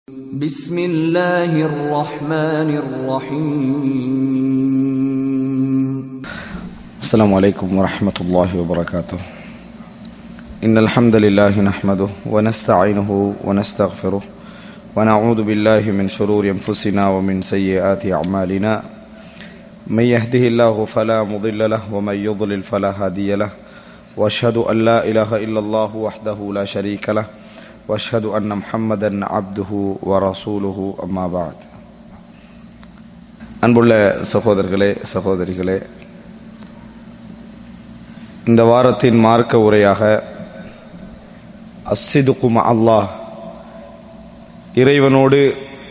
بسم الله الرحمن الرحيم السلام عليكم ورحمة الله وبركاته إن الحمد لله نحمده ونستعينه ونستغفره ونعوذ بالله من شرور أنفسنا ومن سيئات أعمالنا من يهده الله فلا مضل له ومن يضلل فلا هادي له وأشهد أن لا إله إلا الله وحده لا شريك له وأشهد أن محمدا عبده ورسوله أما بعد அன்புள்ள சகோதரர்களே சகோதரிகளே இந்த வாரத்தின் மார்க்க உரையாக அஸ்ஸிதுக்கும் அல்லாஹ் இறைவனோடு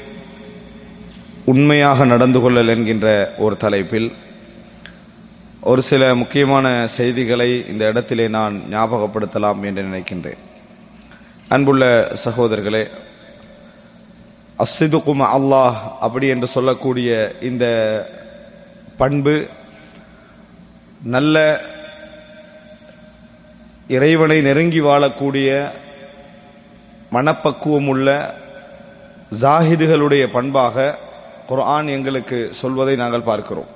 உண்மையாக நடந்து கொள்ளல் என்கின்ற ஒரு தலைப்பில் ஒரு சில முக்கியமான செய்திகளை இந்த இடத்திலே நான் ஞாபகப்படுத்தலாம் என்று நினைக்கின்றேன் அன்புள்ள சகோதரர்களே அஸ்ஸிதுக்கும் அல்லாஹ் அப்படி என்று சொல்லக்கூடிய இந்த பண்பு நல்ல இறைவனை நெருங்கி வாழக்கூடிய மனப்பக்குவம் உள்ள ஜாஹிதுகளுடைய பண்பாக குர்ஆன் எங்களுக்கு சொல்வதை நாங்கள் பார்க்கிறோம்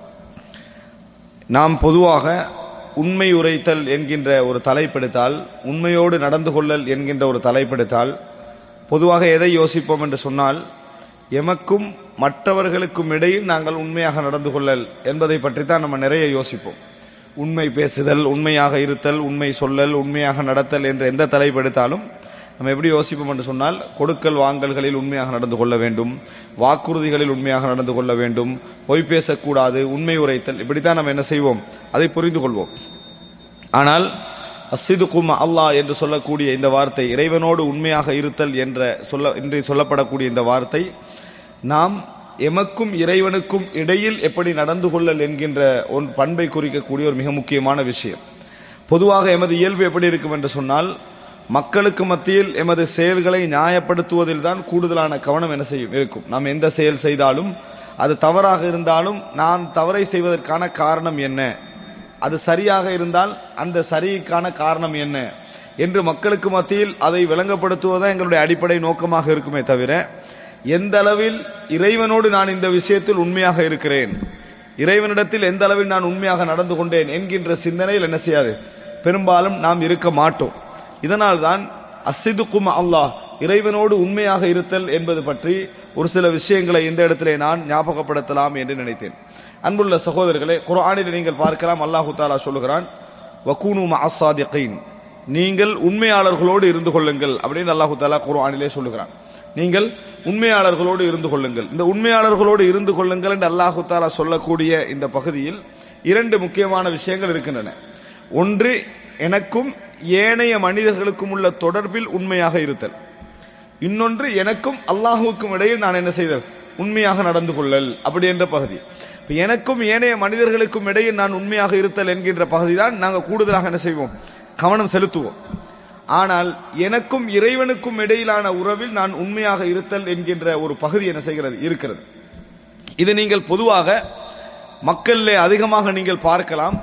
நாம் பொதுவாக உண்மை உரைத்தல் என்கின்ற ஒரு தலைப்பெடுத்தால் உண்மையோடு நடந்து கொள்ளல் என்கின்ற ஒரு தலைப்பெடுத்தால் பொதுவாக எதை யோசிப்போம் என்று சொன்னால் எமக்கும் மற்றவர்களுக்கும் இடையில் நாங்கள் உண்மையாக நடந்து கொள்ளல் என்பதை பற்றி தான் நம்ம நிறைய யோசிப்போம் உண்மை பேசுதல் உண்மையாக இருத்தல் உண்மை சொல்லல் உண்மையாக நடத்தல் என்ற எந்த தலைப்பெடுத்தாலும் நம்ம எப்படி யோசிப்போம் என்று சொன்னால் கொடுக்கல் வாங்கல்களில் உண்மையாக நடந்து கொள்ள வேண்டும் வாக்குறுதிகளில் உண்மையாக நடந்து கொள்ள வேண்டும் பொய் பேசக்கூடாது உண்மை உரைத்தல் இப்படித்தான் நம்ம என்ன செய்வோம் அதை புரிந்து கொள்வோம் ஆனால் அசிதுக்கும் அல்லாஹ் என்று சொல்லக்கூடிய இந்த வார்த்தை இறைவனோடு உண்மையாக இருத்தல் என்ற சொல்ல இன்று சொல்லப்படக்கூடிய இந்த வார்த்தை நாம் எமக்கும் இறைவனுக்கும் இடையில் எப்படி நடந்து கொள்ளல் என்கின்ற ஒரு பண்பை குறிக்கக்கூடிய ஒரு மிக முக்கியமான விஷயம் பொதுவாக எமது இயல்பு எப்படி இருக்கும் என்று சொன்னால் மக்களுக்கு மத்தியில் எமது செயல்களை நியாயப்படுத்துவதில் தான் கூடுதலான கவனம் என்ன செய்யும் இருக்கும் நாம் எந்த செயல் செய்தாலும் அது தவறாக இருந்தாலும் நான் தவறை செய்வதற்கான காரணம் என்ன அது சரியாக இருந்தால் அந்த சரிக்கான காரணம் என்ன என்று மக்களுக்கு மத்தியில் அதை விளங்கப்படுத்துவதுதான் எங்களுடைய அடிப்படை நோக்கமாக இருக்குமே தவிர எந்த அளவில் இறைவனோடு நான் இந்த விஷயத்தில் உண்மையாக இருக்கிறேன் இறைவனிடத்தில் எந்த அளவில் நான் உண்மையாக நடந்து கொண்டேன் என்கின்ற சிந்தனையில் என்ன செய்யாது பெரும்பாலும் நாம் இருக்க மாட்டோம் இதனால் தான் அசிதுக்கும் அல்லாஹ் இறைவனோடு உண்மையாக இருத்தல் என்பது பற்றி ஒரு சில விஷயங்களை இந்த இடத்திலே நான் ஞாபகப்படுத்தலாம் என்று நினைத்தேன் அன்புள்ள சகோதரர்களே குரானில் நீங்கள் பார்க்கலாம் அல்லாஹு தாலா சொல்லுகிறான் வக்கூனு அசாதிகைன் நீங்கள் உண்மையாளர்களோடு இருந்து கொள்ளுங்கள் அப்படின்னு அல்லாஹு தாலா குரானிலே சொல்லுகிறான் நீங்கள் உண்மையாளர்களோடு இருந்து கொள்ளுங்கள் இந்த உண்மையாளர்களோடு இருந்து கொள்ளுங்கள் என்று அல்லாஹு தாலா சொல்லக்கூடிய இந்த பகுதியில் இரண்டு முக்கியமான விஷயங்கள் இருக்கின்றன ஒன்று எனக்கும் ஏனைய மனிதர்களுக்கும் உள்ள தொடர்பில் உண்மையாக இருத்தல் இன்னொன்று எனக்கும் அல்லாஹுக்கும் இடையில் நான் என்ன செய்தல் உண்மையாக நடந்து கொள்ளல் அப்படி என்ற பகுதி இப்ப எனக்கும் ஏனைய மனிதர்களுக்கும் இடையில் நான் உண்மையாக இருத்தல் என்கின்ற பகுதி தான் நாங்கள் கூடுதலாக என்ன செய்வோம் கவனம் செலுத்துவோம் ஆனால் எனக்கும் இறைவனுக்கும் இடையிலான உறவில் நான் உண்மையாக இருத்தல் என்கின்ற ஒரு பகுதி என்ன செய்கிறது இருக்கிறது இது நீங்கள் பொதுவாக மக்களிலே அதிகமாக நீங்கள் பார்க்கலாம்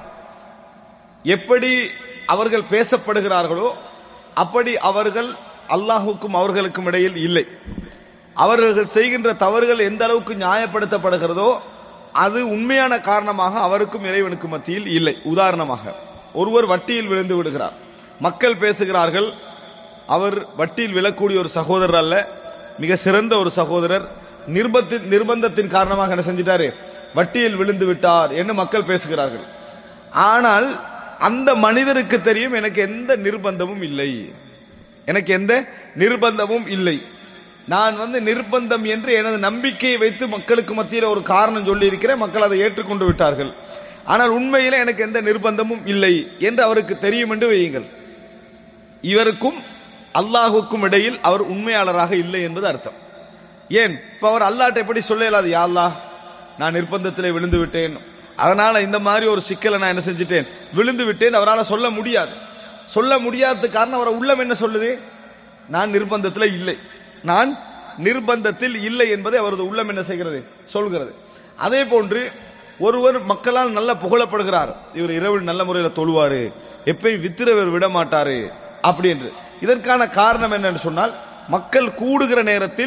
எப்படி அவர்கள் பேசப்படுகிறார்களோ அப்படி அவர்கள் அல்லாஹுக்கும் அவர்களுக்கும் இடையில் இல்லை அவர்கள் செய்கின்ற தவறுகள் எந்த அளவுக்கு நியாயப்படுத்தப்படுகிறதோ அது உண்மையான காரணமாக அவருக்கும் இறைவனுக்கும் மத்தியில் இல்லை உதாரணமாக ஒருவர் வட்டியில் விழுந்து விடுகிறார் மக்கள் பேசுகிறார்கள் அவர் வட்டியில் விழக்கூடிய ஒரு சகோதரர் அல்ல மிக சிறந்த ஒரு சகோதரர் நிர்பத்தின் நிர்பந்தத்தின் காரணமாக என்ன செஞ்சிட்டாரு வட்டியில் விழுந்து விட்டார் என்று மக்கள் பேசுகிறார்கள் ஆனால் அந்த மனிதருக்கு தெரியும் எனக்கு எந்த நிர்பந்தமும் இல்லை எனக்கு எந்த நிர்பந்தமும் இல்லை நான் வந்து நிர்பந்தம் என்று எனது நம்பிக்கையை வைத்து மக்களுக்கு மத்தியில் ஒரு காரணம் சொல்லி இருக்கிறேன் மக்கள் அதை ஏற்றுக்கொண்டு விட்டார்கள் ஆனால் உண்மையில எனக்கு எந்த நிர்பந்தமும் இல்லை என்று அவருக்கு தெரியும் என்று வையுங்கள் இவருக்கும் அல்லாஹுக்கும் இடையில் அவர் உண்மையாளராக இல்லை என்பது அர்த்தம் ஏன் இப்ப அவர் அல்லாட்ட எப்படி சொல்ல இயலாது யா அல்லாஹ் நான் நிர்பந்தத்திலே விழுந்து விட்டேன் அதனால இந்த மாதிரி ஒரு சிக்கலை நான் என்ன செஞ்சுட்டேன் விழுந்து விட்டேன் அவரால் சொல்ல முடியாது சொல்ல முடியாததுக்கு காரணம் அவரை உள்ளம் என்ன சொல்லுது நான் நிர்பந்தத்தில் இல்லை நான் நிர்பந்தத்தில் இல்லை என்பதை அவரது உள்ளம் என்ன செய்கிறது சொல்கிறது அதே போன்று ஒருவர் மக்களால் நல்ல புகழப்படுகிறார் இவர் இரவில் நல்ல முறையில் தொழுவாரு எப்பயும் வித்திரவர் விட மாட்டாரு அப்படி என்று இதற்கான காரணம் என்னன்னு சொன்னால் மக்கள் கூடுகிற நேரத்தில்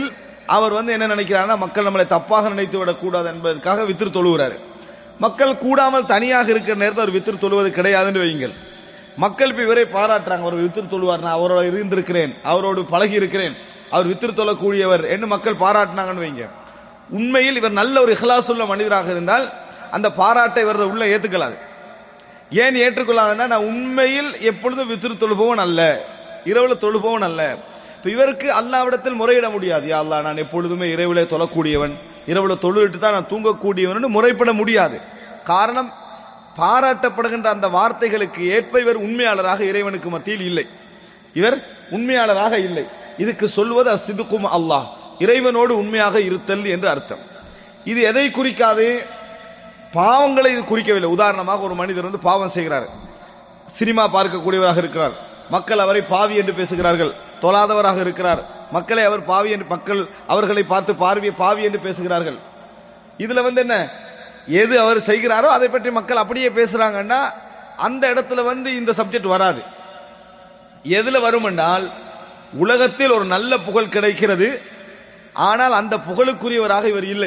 அவர் வந்து என்ன நினைக்கிறாருன்னா மக்கள் நம்மளை தப்பாக நினைத்து விடக்கூடாது என்பதற்காக வித்திரு தொழுகிறாரு மக்கள் கூடாமல் தனியாக இருக்கிற நேரத்தில் அவர் வித்திரு தொழுவது கிடையாதுன்னு வையுங்கள் மக்கள் இப்ப இவரை பாராட்டுறாங்க அவர் வித்திரு தொழுவார் நான் அவரோட இருந்திருக்கிறேன் அவரோடு பழகி இருக்கிறேன் அவர் வித்திரு தொழக்கூடியவர் என்று மக்கள் பாராட்டினாங்கன்னு வைங்க உண்மையில் இவர் நல்ல ஒரு இஹ்லாஸ் உள்ள மனிதராக இருந்தால் அந்த பாராட்டை இவரது உள்ள ஏத்துக்கலாது ஏன் ஏற்றுக்கொள்ளாதுன்னா நான் உண்மையில் எப்பொழுதும் வித்திரு தொழுபவன் அல்ல இரவுல தொழுபவன் அல்ல இப்ப இவருக்கு அல்லாவிடத்தில் முறையிட முடியாது யா அல்லாஹ் நான் எப்பொழுதுமே இரவுல தொழக்கூடியவன் இரவுல தொழுவிட்டு தான் நான் தூங்கக்கூடியவன் முறைப்பட முடியாது காரணம் பாராட்டப்படுகின்ற அந்த வார்த்தைகளுக்கு ஏற்ப இவர் உண்மையாளராக இறைவனுக்கு மத்தியில் இல்லை இவர் உண்மையாளராக இல்லை இதுக்கு சொல்வது அசிதுக்கும் அல்லாஹ் இறைவனோடு உண்மையாக இருத்தல் என்று அர்த்தம் இது எதை குறிக்காது பாவங்களை இது குறிக்கவில்லை உதாரணமாக ஒரு மனிதர் வந்து பாவம் செய்கிறார் சினிமா பார்க்கக்கூடியவராக இருக்கிறார் மக்கள் அவரை பாவி என்று பேசுகிறார்கள் தொழாதவராக இருக்கிறார் மக்களை அவர் பாவி என்று மக்கள் அவர்களை பார்த்து பார்வை பாவி என்று பேசுகிறார்கள் இதுல வந்து என்ன எது அவர் செய்கிறாரோ அதை பற்றி மக்கள் அப்படியே பேசுறாங்கன்னா அந்த இடத்துல வந்து இந்த சப்ஜெக்ட் வராது எதுல வரும் என்றால் உலகத்தில் ஒரு நல்ல புகழ் கிடைக்கிறது ஆனால் அந்த புகழுக்குரியவராக இவர் இல்லை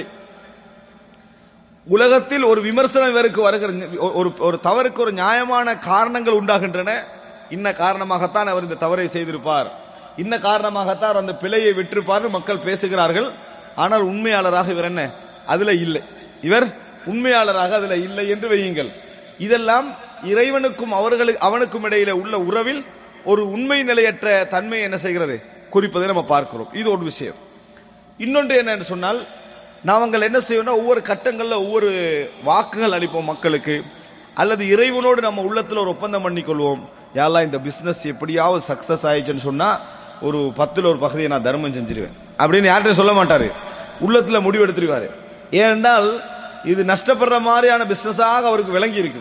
உலகத்தில் ஒரு விமர்சனம் இவருக்கு வருகிற ஒரு ஒரு தவறுக்கு ஒரு நியாயமான காரணங்கள் உண்டாகின்றன இன்ன காரணமாகத்தான் அவர் இந்த தவறை செய்திருப்பார் இன்ன காரணமாகத்தான் அந்த பிழையை விட்டிருப்பார் மக்கள் பேசுகிறார்கள் ஆனால் உண்மையாளராக இவர் என்ன அதுல இல்லை இவர் உண்மையாளராக அதுல இல்லை என்று வையுங்கள் இதெல்லாம் இறைவனுக்கும் அவர்களுக்கு அவனுக்கும் இடையில உள்ள உறவில் ஒரு உண்மை நிலையற்ற தன்மை என்ன செய்கிறது குறிப்பதை நம்ம பார்க்கிறோம் இது ஒரு விஷயம் இன்னொன்று என்னன்னு சொன்னால் நாங்கள் என்ன செய்வோம்னா ஒவ்வொரு கட்டங்கள்ல ஒவ்வொரு வாக்குகள் அளிப்போம் மக்களுக்கு அல்லது இறைவனோடு நம்ம உள்ளத்துல ஒரு ஒப்பந்தம் பண்ணிக்கொள்வோம் யாரெல்லாம் இந்த பிசினஸ் எப்படியாவது சக்சஸ் ஆயிடுச்சுன்னு சொன்னா ஒரு பத்துல ஒரு பகுதியை நான் தர்மம் செஞ்சிருவேன் அப்படின்னு யார்கிட்ட சொல்ல மாட்டாரு உள்ளத்துல முடிவு எடுத்துருவாரு ஏனென்றால் இது நஷ்டப்படுற மாதிரியான பிசினஸாக அவருக்கு விளங்கி இருக்கு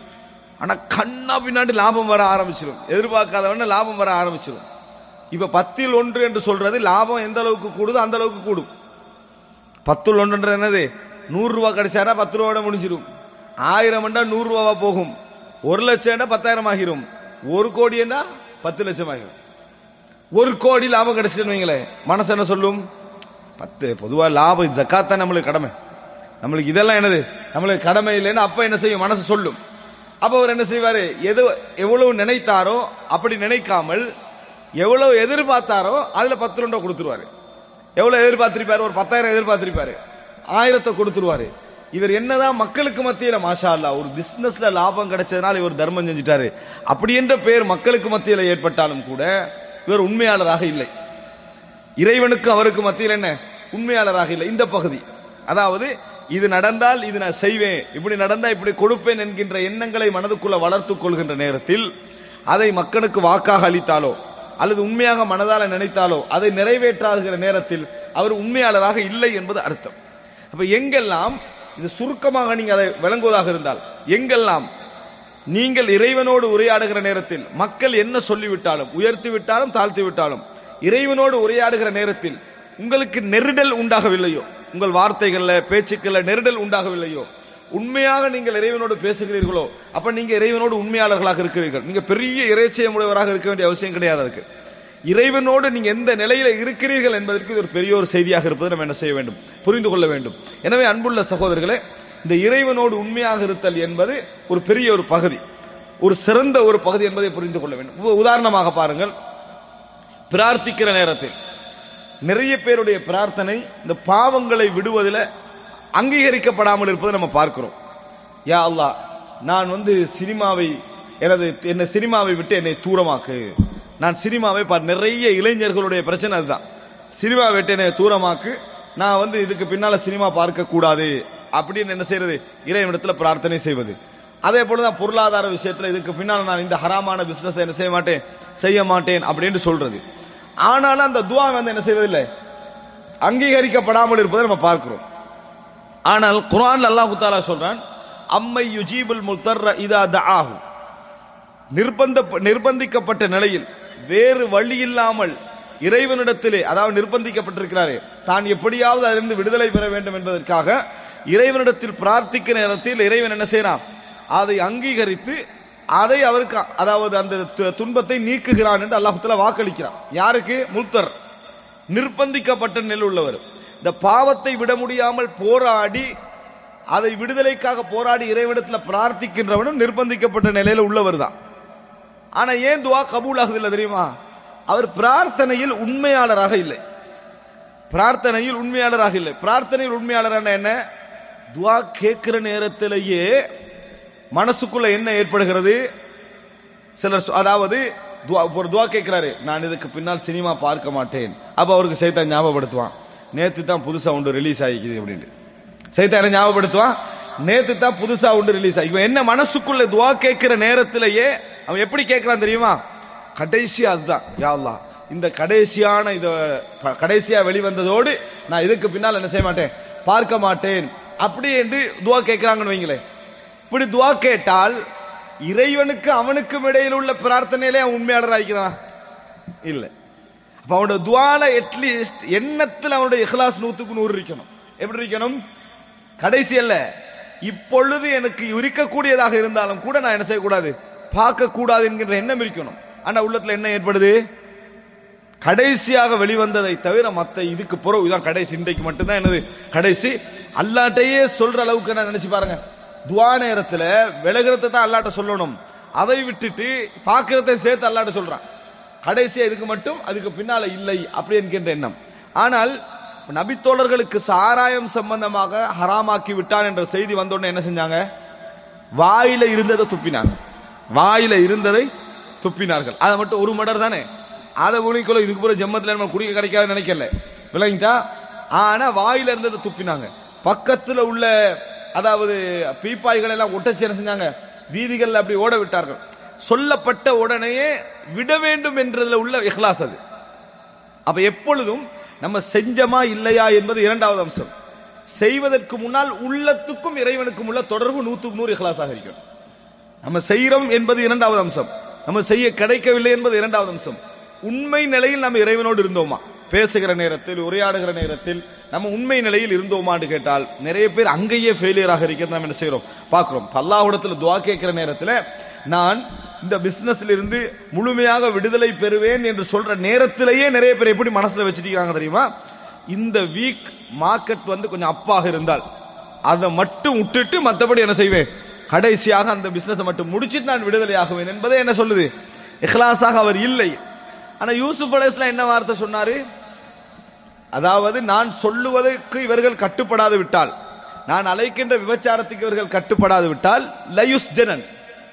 ஆனா கண்ணா பின்னாடி லாபம் வர ஆரம்பிச்சிடும் எதிர்பார்க்காதவன லாபம் வர ஆரம்பிச்சிடும் இப்ப பத்தில் ஒன்று என்று சொல்றது லாபம் எந்த அளவுக்கு கூடுதோ அந்த அளவுக்கு கூடும் பத்தில் ஒன்றுன்ற என்னது நூறு ரூபாய் கிடைச்சாரா பத்து ரூபாயோட முடிஞ்சிடும் ஆயிரம் என்றா நூறு ரூபாவா போகும் ஒரு லட்சம் என்றா பத்தாயிரம் ஆகிரும் ஒரு கோடி என்றா பத்து லட்சம் ஆகிரும் ஒரு கோடி லாபம் கிடைச்சிட்டு வைங்களேன் மனசு என்ன சொல்லும் பத்து பொதுவா லாபம் ஜக்காத் தான் நம்மளுக்கு கடமை நம்மளுக்கு இதெல்லாம் என்னது நம்மளுக்கு கடமை இல்லைன்னு அப்ப என்ன செய்யும் மனசு சொல்லும் அப்ப அவர் என்ன செய்வாரு எது எவ்வளவு நினைத்தாரோ அப்படி நினைக்காமல் எவ்வளவு எதிர்பார்த்தாரோ அதுல பத்து ரெண்டோ கொடுத்துருவாரு எவ்வளவு எதிர்பார்த்திருப்பாரு ஒரு பத்தாயிரம் எதிர்பார்த்திருப்பாரு ஆயிரத்தை கொடுத்துருவாரு இவர் என்னதான் மக்களுக்கு மத்தியில மாஷா அல்லா ஒரு பிசினஸ்ல லாபம் கிடைச்சதுனால இவர் தர்மம் செஞ்சிட்டாரு அப்படி என்ற பெயர் மக்களுக்கு மத்தியில ஏற்பட்டாலும் கூட இவர் உண்மையாளராக இல்லை இறைவனுக்கு அவருக்கு மத்தியில் என்ன உண்மையாளராக இல்லை இந்த பகுதி அதாவது இது நடந்தால் இது நான் செய்வேன் இப்படி நடந்தா இப்படி கொடுப்பேன் என்கின்ற எண்ணங்களை மனதுக்குள்ள வளர்த்துக் கொள்கின்ற நேரத்தில் அதை மக்களுக்கு வாக்காக அளித்தாலோ அல்லது உண்மையாக மனதால நினைத்தாலோ அதை நிறைவேற்றாகிற நேரத்தில் அவர் உண்மையாளராக இல்லை என்பது அர்த்தம் அப்ப எங்கெல்லாம் இது சுருக்கமாக நீங்க அதை விளங்குவதாக இருந்தால் எங்கெல்லாம் நீங்கள் இறைவனோடு உரையாடுகிற நேரத்தில் மக்கள் என்ன சொல்லிவிட்டாலும் உயர்த்தி விட்டாலும் தாழ்த்தி விட்டாலும் இறைவனோடு உரையாடுகிற நேரத்தில் உங்களுக்கு நெருடல் உண்டாகவில்லையோ உங்கள் வார்த்தைகள்ல பேச்சுக்கள்ல நெருடல் உண்டாகவில்லையோ உண்மையாக நீங்கள் இறைவனோடு பேசுகிறீர்களோ அப்ப நீங்க இறைவனோடு உண்மையாளர்களாக இருக்கிறீர்கள் நீங்க பெரிய இறைச்சயம் உடையவராக இருக்க வேண்டிய அவசியம் கிடையாது அதுக்கு இறைவனோடு நீங்க எந்த நிலையில இருக்கிறீர்கள் என்பதற்கு இது ஒரு பெரிய ஒரு செய்தியாக இருப்பது நம்ம என்ன செய்ய வேண்டும் புரிந்து கொள்ள வேண்டும் எனவே அன்புள்ள சகோதரர்களே இந்த இறைவனோடு உண்மையாக இருத்தல் என்பது ஒரு பெரிய ஒரு பகுதி ஒரு சிறந்த ஒரு பகுதி என்பதை புரிந்து கொள்ள வேண்டும் உ- உதாரணமாக பாருங்கள் பிரார்த்திக்கிற நேரத்தில் நிறைய பேருடைய பிரார்த்தனை இந்த பாவங்களை விடுவதில் அங்கீகரிக்கப்படாமல் இருப்பதை நம்ம பார்க்கிறோம் யா அல்லாஹ் நான் வந்து சினிமாவை எனது என்ன சினிமாவை விட்டு என்னை தூரமாக்கு நான் சினிமாவை பார் நிறைய இளைஞர்களுடைய பிரச்சனை அதுதான் சினிமா விட்டு என்னை தூரமாக்கு நான் வந்து இதுக்கு பின்னால சினிமா பார்க்க கூடாது அப்படின்னு என்ன செய்யறது இறைவனிடத்துல பிரார்த்தனை செய்வது அதே போலதான் பொருளாதார விஷயத்துல இதுக்கு பின்னால் நான் இந்த ஹராமான பிசினஸ் என்ன செய்ய மாட்டேன் செய்ய மாட்டேன் அப்படின்னு சொல்றது ஆனாலும் அந்த துவா வந்து என்ன செய்வதில்லை அங்கீகரிக்கப்படாமல் இருப்பதை நம்ம பார்க்கிறோம் ஆனால் குர்ஆன்ல அல்லாஹ் தாலா சொல்றான் அம்மை யுஜீபுல் முத்தர்ர இதா தஆஹு நிர்பந்த நிர்பந்திக்கப்பட்ட நிலையில் வேறு வழி இல்லாமல் இறைவனிடத்திலே அதாவது நிர்பந்திக்கப்பட்டிருக்கிறாரே தான் எப்படியாவது அதிலிருந்து விடுதலை பெற வேண்டும் என்பதற்காக இறைவனிடத்தில் பிரார்த்திக்கிற நேரத்தில் இறைவன் என்ன செய்யறான் அதை அங்கீகரித்து அதை அவருக்கு அதாவது அந்த து- துன்பத்தை நீக்குகிறான் என்று அல்லாஹ் தஆலா வாக்களிக்கிறான் யாருக்கு முல்தர் நிர்பந்திக்கப்பட்ட நிலை உள்ளவர் இந்த பாவத்தை விட முடியாமல் போராடி அதை விடுதலைக்காக போராடி இறைவிடத்துல பிரார்த்திக்கின்றவனும் நிர்பந்திக்கப்பட்ட நிலையில உள்ளவர் தான் ஆனா ஏன் துவா கபூல் ஆகுது இல்ல தெரியுமா அவர் பிரார்த்தனையில் உண்மையாளராக இல்லை பிரார்த்தனையில் உண்மையாளராக இல்லை பிரார்த்தனையில் உண்மையாளரான என்ன துவா கேட்கிற நேரத்திலேயே மனசுக்குள்ள என்ன ஏற்படுகிறது சிலர் சொ- அதாவது துவா- ஒரு துவா கேட்கிறாரு நான் இதுக்கு பின்னால் சினிமா பார்க்க மாட்டேன் அப்ப அவருக்கு சைத்தான் ஞாபகப்படுத்துவான் நேத்து தான் புதுசா ஒன்று ரிலீஸ் ஆகிக்குது அப்படின்ட்டு சைத்தான் என்ன ஞாபகப்படுத்துவான் நேத்து தான் புதுசா ஒன்று ரிலீஸ் ஆகி இவன் என்ன மனசுக்குள்ள துவா கேட்கிற நேரத்திலேயே அவன் எப்படி கேட்கறான் தெரியுமா கடைசி அதுதான் யா அல்லாஹ் இந்த கடைசியான இத ப- கடைசியா வெளிவந்ததோடு நான் இதுக்கு பின்னால் என்ன செய்ய மாட்டேன் பார்க்க மாட்டேன் அப்படி என்று துவா கேட்கிறாங்கன்னு வைங்களேன் இப்படி துவா கேட்டால் இறைவனுக்கு அவனுக்கும் இடையில் உள்ள பிரார்த்தனையிலே அவன் உண்மையாளர் ஆகிக்கிறான் இல்ல அப்ப அவனோட துவால அட்லீஸ்ட் எண்ணத்தில் அவனுடைய இஹ்லாஸ் நூத்துக்கு நூறு இருக்கணும் எப்படி இருக்கணும் கடைசி அல்ல இப்பொழுது எனக்கு இருக்கக்கூடியதாக இருந்தாலும் கூட நான் என்ன செய்யக்கூடாது பார்க்க கூடாது என்கின்ற எண்ணம் இருக்கணும் ஆனா உள்ளத்துல என்ன ஏற்படுது கடைசியாக வெளிவந்ததை தவிர மத்த இதுக்கு பிறகு இதான் கடைசி இன்றைக்கு மட்டும்தான் என்னது கடைசி அல்லாட்டையே சொல்ற அளவுக்கு நான் நினைச்சு பாருங்க துவா நேரத்துல விலகிறத தான் அல்லாட்ட சொல்லணும் அதை விட்டுட்டு பாக்குறதை சேர்த்து அல்லாட்ட சொல்றான் கடைசியா இதுக்கு மட்டும் அதுக்கு பின்னால இல்லை அப்படி என்கின்ற எண்ணம் ஆனால் நபித்தோழர்களுக்கு சாராயம் சம்பந்தமாக ஹராமாக்கி விட்டான் என்ற செய்தி வந்தோடனே என்ன செஞ்சாங்க வாயில இருந்ததை துப்பினாங்க வாயில இருந்ததை துப்பினார்கள் அதை மட்டும் ஒரு மடர் தானே அதை உனிக்கொள்ள இதுக்கு பிறகு ஜம்மத்துல நம்ம குடிக்க கிடைக்காதுன்னு நினைக்கல விளங்கிட்டா ஆனா வாயில இருந்ததை துப்பினாங்க பக்கத்துல உள்ள அதாவது பீப்பாய்கள் எல்லாம் ஒட்டச்சு என்ன செஞ்சாங்க வீதிகள்ல அப்படி ஓட விட்டார்கள் சொல்லப்பட்ட உடனேயே விட வேண்டும் என்றதுல உள்ள இஹ்லாஸ் அது அப்ப எப்பொழுதும் நம்ம செஞ்சமா இல்லையா என்பது இரண்டாவது அம்சம் செய்வதற்கு முன்னால் உள்ளத்துக்கும் இறைவனுக்கும் உள்ள தொடர்பு நூத்துக்கு நூறு இஹ்லாஸாக இருக்கணும் நம்ம செய்கிறோம் என்பது இரண்டாவது அம்சம் நம்ம செய்ய கிடைக்கவில்லை என்பது இரண்டாவது அம்சம் உண்மை நிலையில் நம்ம இறைவனோடு இருந்தோமா பேசுகிற நேரத்தில் உரையாடுகிற நேரத்தில் நம்ம உண்மை நிலையில் இருந்தோமான்னு கேட்டால் நிறைய பேர் அங்கேயே ஃபெயிலியராக இருக்கிறது நம்ம என்ன செய்கிறோம் பார்க்கிறோம் பல்லாவிடத்தில் துவா கேட்கிற நேரத்தில் நான் இந்த பிசினஸ்ல இருந்து முழுமையாக விடுதலை பெறுவேன் என்று சொல்ற நேரத்திலேயே நிறைய பேர் எப்படி மனசுல வச்சிருக்காங்க தெரியுமா இந்த வீக் மார்க்கெட் வந்து கொஞ்சம் அப்பாக இருந்தால் அதை மட்டும் விட்டுட்டு மற்றபடி என்ன செய்வேன் கடைசியாக அந்த பிசினஸ் மட்டும் முடிச்சிட்டு நான் விடுதலை ஆகுவேன் என்பதை என்ன சொல்லுது இஹ்லாஸாக அவர் இல்லை ஆனா யூசுப் அலைஹிஸ்ஸலாம் என்ன வார்த்தை சொன்னாரு அதாவது நான் சொல்லுவதற்கு இவர்கள் கட்டுப்படாது விட்டால் நான் அழைக்கின்ற விபச்சாரத்துக்கு இவர்கள் கட்டுப்படாது விட்டால் லயுஸ் ஜனன்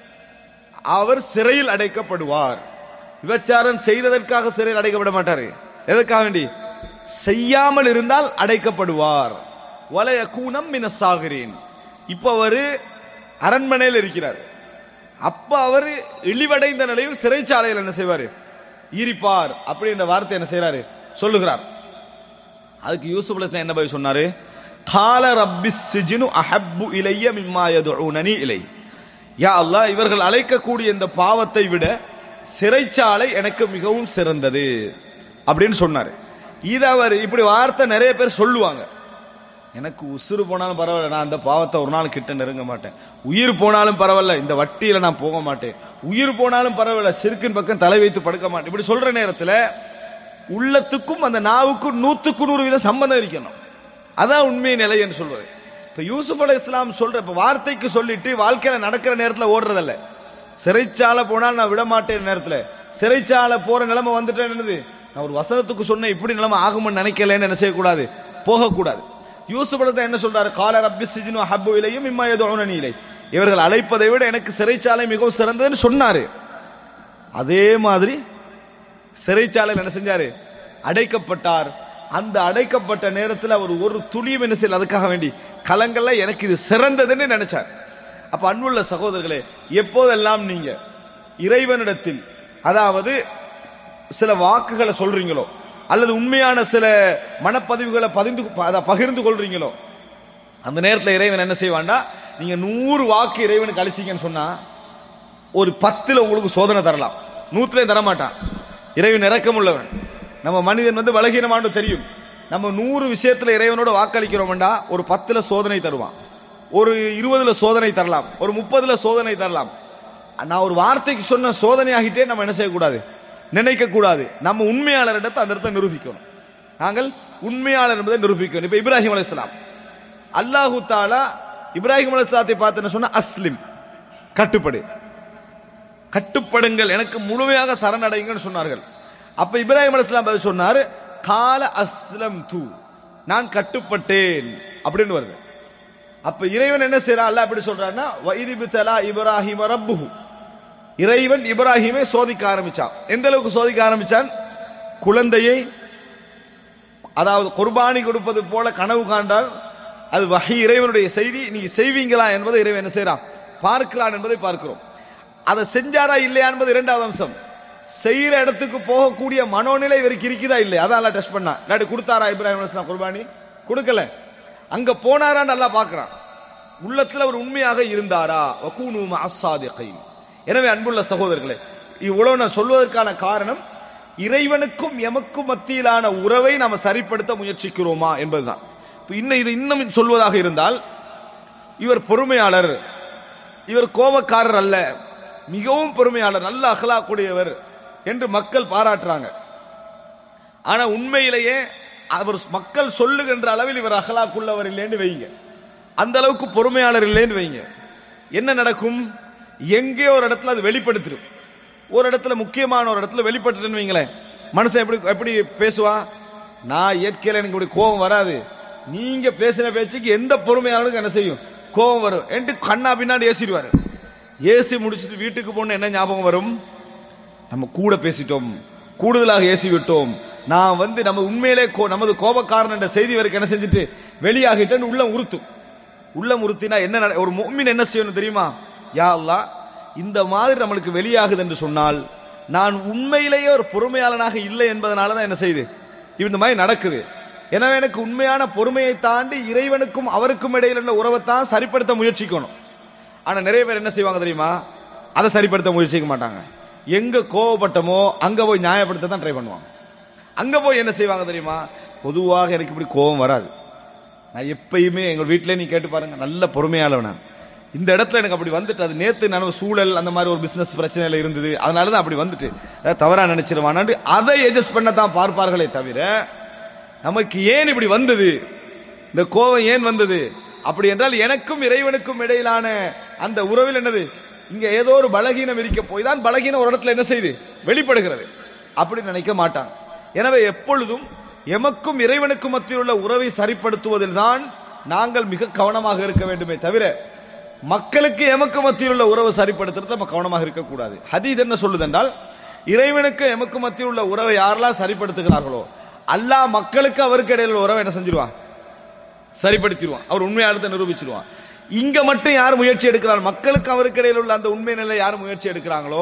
அவர் சிறையில் அடைக்கப்படுவார் விபச்சாரம் செய்ததற்காக சிறையில் அடைக்கப்பட மாட்டாரு எதற்காக வேண்டி செய்யாமல் இருந்தால் அடைக்கப்படுவார் வலய கூனம் மின சாகிறேன் இப்ப அவரு அரண்மனையில் இருக்கிறார் அப்ப அவர் இழிவடைந்த நிலையில் சிறைச்சாலையில் என்ன செய்வாரு ஈரிப்பார் அப்படின்ற வார்த்தை என்ன செய்யறாரு சொல்லுகிறார் அதுக்கு யூசுப் அலைஹிஸ்ஸலாம் என்ன பதில் சொன்னாரு கால ரப்பி சிஜினு அஹப்பு இலைய மிம்மா யதுஊனனி இலை யா அல்லாஹ் இவர்கள் அழைக்கக்கூடிய இந்த பாவத்தை விட சிறைச்சாலை எனக்கு மிகவும் சிறந்தது அப்படின்னு சொன்னாரு இது அவர் இப்படி வார்த்தை நிறைய பேர் சொல்லுவாங்க எனக்கு உசுறு போனாலும் பரவாயில்ல நான் அந்த பாவத்தை ஒரு நாள் கிட்ட நெருங்க மாட்டேன் உயிர் போனாலும் பரவாயில்ல இந்த வட்டியில நான் போக மாட்டேன் உயிர் போனாலும் பரவாயில்ல சிறுக்கின் பக்கம் தலை வைத்து படுக்க மாட்டேன் இப்படி சொல்ற நேரத்துல உள்ளத்துக்கும் அந்த நாவுக்கும் நூத்துக்கு நூறு வீதம் சம்பந்தம் இருக்கணும் அதான் உண்மை நிலை என்று சொல்வது இப்ப யூசுப் அலை இஸ்லாம் சொல்ற இப்ப வார்த்தைக்கு சொல்லிட்டு வாழ்க்கையில நடக்கிற நேரத்துல ஓடுறதல்ல சிறைச்சாலை போனால் நான் விட மாட்டேன் நேரத்துல சிறைச்சாலை போற நிலைமை வந்துட்டேன் என்னது நான் ஒரு வசனத்துக்கு சொன்ன இப்படி நிலைமை ஆகும்னு நினைக்கலன்னு என்ன செய்யக்கூடாது போகக்கூடாது யூசுப் அலை என்ன சொல்றாரு கால ரப்பி சிஜினு ஹப்பு இலையும் இம்மா எதுவும் இலை இவர்கள் அழைப்பதை விட எனக்கு சிறைச்சாலை மிகவும் சிறந்ததுன்னு சொன்னாரு அதே மாதிரி சிறைச்சாலையில் என்ன செஞ்சாரு அடைக்கப்பட்டார் அந்த அடைக்கப்பட்ட நேரத்தில் அவர் ஒரு துளியும் என்ன செய்யல அதுக்காக வேண்டி கலங்கள்ல எனக்கு இது சிறந்ததுன்னு நினைச்சார் அப்ப அன்புள்ள சகோதரர்களே எப்போதெல்லாம் நீங்க இறைவனிடத்தில் அதாவது சில வாக்குகளை சொல்றீங்களோ அல்லது உண்மையான சில மனப்பதிவுகளை பதிந்து அதை பகிர்ந்து கொள்றீங்களோ அந்த நேரத்தில் இறைவன் என்ன செய்வான்டா நீங்க நூறு வாக்கு இறைவனுக்கு அழிச்சீங்கன்னு சொன்னா ஒரு பத்துல உங்களுக்கு சோதனை தரலாம் நூத்துல தர மாட்டான் இறைவன் இறக்கம் உள்ளவன் நம்ம மனிதன் வந்து பலகீனமானு தெரியும் நம்ம நூறு விஷயத்துல இறைவனோட வாக்களிக்கிறோம்டா ஒரு பத்துல சோதனை தருவான் ஒரு இருபதுல சோதனை தரலாம் ஒரு முப்பதுல சோதனை தரலாம் நான் ஒரு வார்த்தைக்கு சொன்ன சோதனை ஆகிட்டே நம்ம என்ன செய்யக்கூடாது நினைக்க கூடாது நம்ம உண்மையாளரிடத்தை அந்த இடத்தை நிரூபிக்கணும் நாங்கள் உண்மையாளர் என்பதை நிரூபிக்க வேண்டும் இப்ப இப்ராஹிம் அலைஹிஸ்ஸலாம் அல்லாஹு தாலா இப்ராஹிம் அலைஹிஸ்ஸலாத்தை பார்த்து என்ன சொன்னா அஸ்லிம் கட்டுப்படு கட்டுப்படுங்கள் எனக்கு முழுமையாக சரணடைங்கன்னு சொன்னார்கள் அப்ப இப்ராஹிம் அலைஹிஸ்ஸலாம் பதில் சொன்னார் கால அஸ்லம் தூ நான் கட்டுப்பட்டேன் அப்படின்னு வருது அப்ப இறைவன் என்ன செய்யறான் அல்லாஹ் எப்படி சொல்றான்னா வைதி பித்தலா இப்ராஹிம் ரப்புஹு இறைவன் இப்ராஹிமை சோதிக்க ஆரம்பிச்சான் எந்த அளவுக்கு சோதிக்க ஆரம்பிச்சான் குழந்தையை அதாவது குர்பானி கொடுப்பது போல கனவு காண்டால் அது வகை இறைவனுடைய செய்தி நீங்க செய்வீங்களா என்பதை இறைவன் என்ன செய்யறான் பார்க்கிறான் என்பதை பார்க்கிறோம் அதை செஞ்சாரா இல்லையா என்பது இரண்டாவது அம்சம் செய்யற இடத்துக்கு போகக்கூடிய மனோநிலை இவருக்கு இருக்குதா இல்லையா அதான் டெஸ்ட் பண்ணா இல்லாட்டி கொடுத்தாரா இப்ராஹிம் அலைஹிஸ்ஸலாம் குர்பானி கொடுக்கல அங்க போனாரா நல்லா பார்க்கறான் உள்ளத்துல ஒரு உண்மையாக இருந்தாரா வகூனு மஅஸ்ஸாதிகீன் எனவே அன்புள்ள சகோதரர்களே இவ்வளவு நான் சொல்வதற்கான காரணம் இறைவனுக்கும் எமக்கும் மத்தியிலான உறவை நாம சரிப்படுத்த முயற்சிக்கிறோமா என்பதுதான் இப்ப இன்னும் இது இன்னும் சொல்வதாக இருந்தால் இவர் பொறுமையாளர் இவர் கோபக்காரர் அல்ல மிகவும் பொறுமையாளர் நல்ல அகலாக்கூடியவர் என்று மக்கள் பாராட்டுறாங்க ஆனா உண்மையிலேயே அவர் மக்கள் சொல்லுகின்ற அளவில் இவர் அகலாக்குள்ளவர் இல்லைன்னு வைங்க அந்த அளவுக்கு பொறுமையாளர் இல்லைன்னு வைங்க என்ன நடக்கும் எங்கேயோ ஒரு இடத்துல அது வெளிப்படுத்திடும் ஒரு இடத்துல முக்கியமான ஒரு இடத்துல வெளிப்பட்டுன்னு வைங்களேன் மனுஷன் எப்படி எப்படி பேசுவா நான் இயற்கையில எனக்கு இப்படி கோபம் வராது நீங்க பேசின பேச்சுக்கு எந்த பொறுமையாளனுக்கும் என்ன செய்யும் கோபம் வரும் என்று கண்ணா பின்னாடி ஏசிடுவாரு ஏசி முடிச்சிட்டு வீட்டுக்கு போன என்ன ஞாபகம் வரும் நம்ம கூட பேசிட்டோம் கூடுதலாக ஏசி விட்டோம் நான் வந்து நம்ம உண்மையிலே கோ- நமது கோபக்காரன் என்ற செய்தி வரைக்கும் என்ன செஞ்சுட்டு வெளியாகிட்டேன்னு உள்ள உறுத்தும் உள்ள உறுத்தினா என்ன நட- ஒரு முஃமின் என்ன செய்யணும் தெரியுமா யா அல்லாஹ் இந்த மாதிரி நம்மளுக்கு வெளியாகுது என்று சொன்னால் நான் உண்மையிலேயே ஒரு பொறுமையாளனாக இல்லை என்பதனால தான் என்ன செய்யுது இந்த மாதிரி நடக்குது எனவே எனக்கு உண்மையான பொறுமையை தாண்டி இறைவனுக்கும் அவருக்கும் இடையில உள்ள உறவைத்தான் சரிப்படுத்த முயற்சிக்கணும் ஆனா நிறைய பேர் என்ன செய்வாங்க தெரியுமா அதை சரிப்படுத்த முயற்சிக்க மாட்டாங்க எங்க கோவப்பட்டமோ அங்க போய் நியாயப்படுத்த தான் ட்ரை பண்ணுவாங்க அங்க போய் என்ன செய்வாங்க தெரியுமா பொதுவாக எனக்கு இப்படி கோபம் வராது நான் எப்பயுமே எங்க வீட்டிலே நீ கேட்டு பாருங்க நல்ல பொறுமையாளவன் நான் இந்த இடத்துல எனக்கு அப்படி வந்துட்டு அது நேத்து நான் சூழல் அந்த மாதிரி ஒரு பிசினஸ் பிரச்சனையில இருந்தது அதனால தான் அப்படி வந்துட்டு அதாவது தவறா நினைச்சிருவானான்னு அதை எஜஸ்ட் பண்ண தான் பார்ப்பார்களே தவிர நமக்கு ஏன் இப்படி வந்தது இந்த கோபம் ஏன் வந்தது அப்படி என்றால் எனக்கும் இறைவனுக்கும் இடையிலான அந்த உறவில் என்னது இங்க ஏதோ ஒரு பலகீனம் இருக்க போய் தான் பலகீனம் ஒரு இடத்துல என்ன செய்யுது வெளிப்படுகிறது அப்படி நினைக்க மாட்டான் எனவே எப்பொழுதும் எமக்கும் இறைவனுக்கும் மத்தியில் உள்ள உறவை சரிப்படுத்துவதில் தான் நாங்கள் மிக கவனமாக இருக்க வேண்டுமே தவிர மக்களுக்கு எமக்கு மத்தியில் உள்ள உறவை சரிப்படுத்துறது நம்ம கவனமாக இருக்கக்கூடாது ஹதீஸ் என்ன சொல்லுதென்றால் இறைவனுக்கு எமக்கு மத்தியில் உள்ள உறவை யாரெல்லாம் சரிப்படுத்துகிறார்களோ அல்லாஹ் மக்களுக்கு அவருக்கு இடையில உள்ள உறவை என்ன செஞ்சிருவான் சரிப்படுத்திடுவான் அவர் உண்மையாளத்தை நிரூபிச்சிருவான் இங்க மட்டும் யார் முயற்சி எடுக்கிறார் மக்களுக்கு அவருக்கு இடையில உள்ள அந்த உண்மை நிலை யார் முயற்சி எடுக்கிறாங்களோ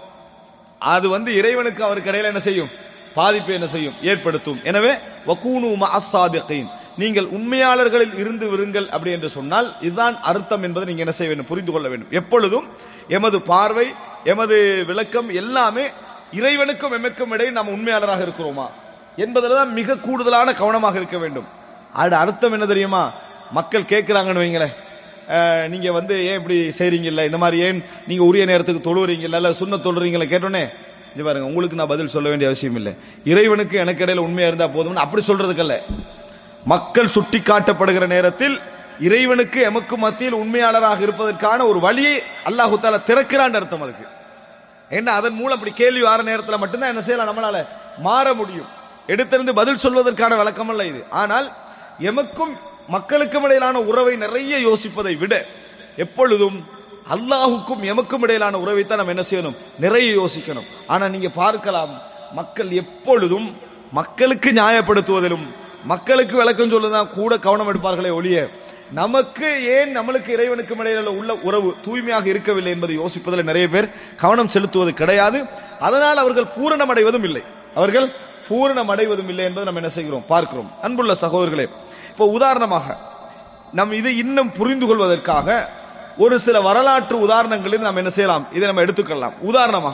அது வந்து இறைவனுக்கு அவருக்கு இடையில என்ன செய்யும் பாதிப்பை என்ன செய்யும் ஏற்படுத்தும் எனவே வக்கூனு மஅஸ்ஸாதிகீன் நீங்கள் உண்மையாளர்களில் இருந்து விருங்கள் அப்படி என்று சொன்னால் இதுதான் அர்த்தம் என்பதை நீங்க என்ன செய்ய வேண்டும் புரிந்து கொள்ள வேண்டும் எப்பொழுதும் எமது பார்வை எமது விளக்கம் எல்லாமே இறைவனுக்கும் எமக்கும் இடையே நாம் உண்மையாளராக இருக்கிறோமா என்பதில் தான் மிக கூடுதலான கவனமாக இருக்க வேண்டும் அது அர்த்தம் என்ன தெரியுமா மக்கள் கேட்கிறாங்கன்னு வைங்களேன் அஹ், நீங்க வந்து ஏன் இப்படி செய்றீங்கல்ல இந்த மாதிரி ஏன் நீங்க உரிய நேரத்துக்கு தொழுறீங்கல்ல இல்ல சுண்ண தொழுறீங்களா கேட்டோன்னே இது பாருங்க உங்களுக்கு நான் பதில் சொல்ல வேண்டிய அவசியம் இல்லை இறைவனுக்கு எனக்கு இடையில உண்மையா இருந்தா போதும்னு அப்படி சொல்றதுக்கல்ல மக்கள் சுட்டி காட்டப்படுகிற நேரத்தில் இறைவனுக்கு எமக்கு மத்தியில் உண்மையாளராக இருப்பதற்கான ஒரு வழியை அல்லாஹு தாலா திறக்கிறான் அர்த்தம் அதுக்கு ஏன்னா அதன் மூலம் அப்படி கேள்வி வர நேரத்தில் மட்டும்தான் என்ன செய்யலாம் நம்மளால மாற முடியும் எடுத்திருந்து பதில் சொல்வதற்கான விளக்கம் அல்ல இது ஆனால் எமக்கும் மக்களுக்கும் இடையிலான உறவை நிறைய யோசிப்பதை விட எப்பொழுதும் அல்லாஹுக்கும் எமக்கும் இடையிலான உறவை தான் நம்ம என்ன செய்யணும் நிறைய யோசிக்கணும் ஆனா நீங்க பார்க்கலாம் மக்கள் எப்பொழுதும் மக்களுக்கு நியாயப்படுத்துவதிலும் மக்களுக்கு விளக்கம் சொல்லதான் கூட கவனம் எடுப்பார்களே ஒழிய நமக்கு ஏன் நம்மளுக்கு இறைவனுக்கும் இடையில உள்ள உறவு தூய்மையாக இருக்கவில்லை என்பதை யோசிப்பதில் நிறைய பேர் கவனம் செலுத்துவது கிடையாது அதனால் அவர்கள் பூரணம் அடைவதும் இல்லை அவர்கள் பூரணம் அடைவதும் இல்லை என்பதை நம்ம என்ன செய்கிறோம் பார்க்கிறோம் அன்புள்ள சகோதரர்களே இப்போ உதாரணமாக நம் இதை இன்னும் புரிந்து கொள்வதற்காக ஒரு சில வரலாற்று உதாரணங்களில் நாம் என்ன செய்யலாம் இதை நம்ம எடுத்துக்கொள்ளலாம் உதாரணமாக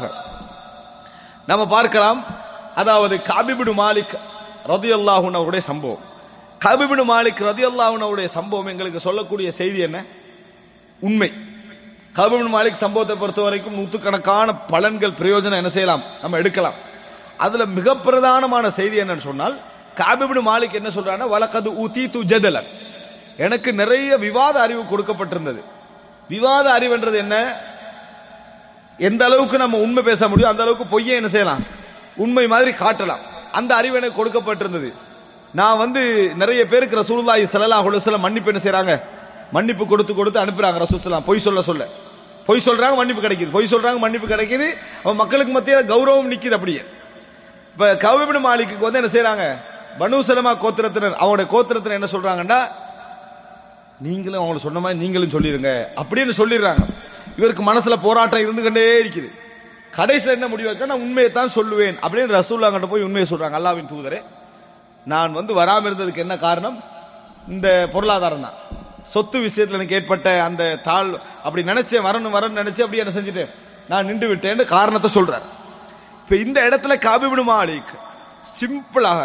நம்ம பார்க்கலாம் அதாவது காபிபிடு மாலிக் ரதி அவருடைய சம்பவம் காபிபிடு மாலிக் ரதி அவருடைய சம்பவம் எங்களுக்கு சொல்லக்கூடிய செய்தி என்ன உண்மை காபிபிடு மாலிக் சம்பவத்தை பொறுத்த வரைக்கும் நூற்றுக்கணக்கான பலன்கள் பிரயோஜனம் என்ன செய்யலாம் நம்ம எடுக்கலாம் அதுல மிக பிரதானமான செய்தி என்னன்னு சொன்னால் காபிபின் மாலிக் என்ன சொல்றான்னா வலக்கது ஊதி து ஜதலன் எனக்கு நிறைய விவாத அறிவு கொடுக்கப்பட்டிருந்தது விவாத அறிவுன்றது என்ன எந்த அளவுக்கு நம்ம உண்மை பேச முடியும் அந்த அளவுக்கு பொய்யை என்ன செய்யலாம் உண்மை மாதிரி காட்டலாம் அந்த அறிவு எனக்கு கொடுக்கப்பட்டிருந்தது நான் வந்து நிறைய பேருக்கு ரசூலுல்லாஹி ஸல்லல்லாஹு அலைஹி வஸல்லம் மன்னிப்பு என்ன செய்றாங்க மன்னிப்பு கொடுத்து கொடுத்து அனுப்புறாங்க ரசூலுல்லாஹ் பொய் சொல்ல சொல்ல பொய் சொல்றாங்க மன்னிப்பு கிடைக்குது பொய் சொல்றாங்க மன்னிப்பு கிடைக்குது அவன் மக்களுக்கு மத்தியில கௌரவம் நிக்குது அப்படியே இப்ப கவிபின் மாலிக்கு வந்து என்ன செய்றாங்க பனு சலமா கோத்திரத்தினர் அவங்களுடைய கோத்திரத்தினர் என்ன சொல்றாங்கன்னா நீங்களும் அவங்கள சொன்ன மாதிரி நீங்களும் சொல்லிருங்க அப்படின்னு சொல்லிடுறாங்க இவருக்கு மனசுல போராட்டம் இருந்துகிட்டே இருக்குது கடைசியில் என்ன முடிவு வைக்க நான் உண்மையை தான் சொல்லுவேன் அப்படின்னு ரசூல்லா கிட்ட போய் உண்மையை சொல்றாங்க அல்லாவின் தூதரே நான் வந்து வராம இருந்ததுக்கு என்ன காரணம் இந்த பொருளாதாரம் தான் சொத்து விஷயத்துல எனக்கு ஏற்பட்ட அந்த தாழ் அப்படி நினைச்சேன் வரணும் வரணும்னு நினைச்சு அப்படி என்ன செஞ்சுட்டேன் நான் நின்று விட்டேன்னு காரணத்தை சொல்றார் இப்ப இந்த இடத்துல காபிபின் மாலிக் சிம்பிளாக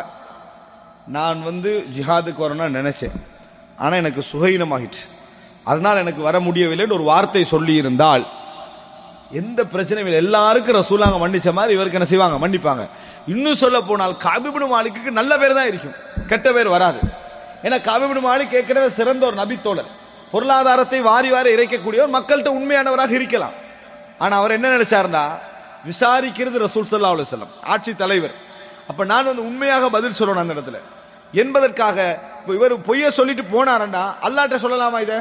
நான் வந்து ஜிஹாதுக்கு வரணும்னு நினைச்சேன் ஆனா எனக்கு சுகையினமாகிட்டு அதனால் எனக்கு வர முடியவில்லைன்னு ஒரு வார்த்தை சொல்லி இருந்தால் எந்த பிரச்சனையும் இல்லை எல்லாருக்கும் ரசூலாங்க மன்னிச்ச மாதிரி இவருக்கு என்ன செய்வாங்க மன்னிப்பாங்க இன்னும் சொல்ல போனால் காபிபின் மாலிக்கு நல்ல பேர் தான் இருக்கும் கெட்ட பேர் வராது ஏன்னா காபிபின் மாலிக் ஏற்கனவே சிறந்த ஒரு நபித்தோழர் பொருளாதாரத்தை வாரி வாரி இறைக்கக்கூடியவர் மக்கள்கிட்ட உண்மையானவராக இருக்கலாம் ஆனா அவர் என்ன நினைச்சாருன்னா விசாரிக்கிறது ரசூல் சல்லா அலுவலம் ஆட்சி தலைவர் அப்ப நான் வந்து உண்மையாக பதில் சொல்லணும் அந்த இடத்துல என்பதற்காக இப்ப இவர் பொய்ய சொல்லிட்டு போனாரண்டா அல்லாட்ட சொல்லலாமா இதை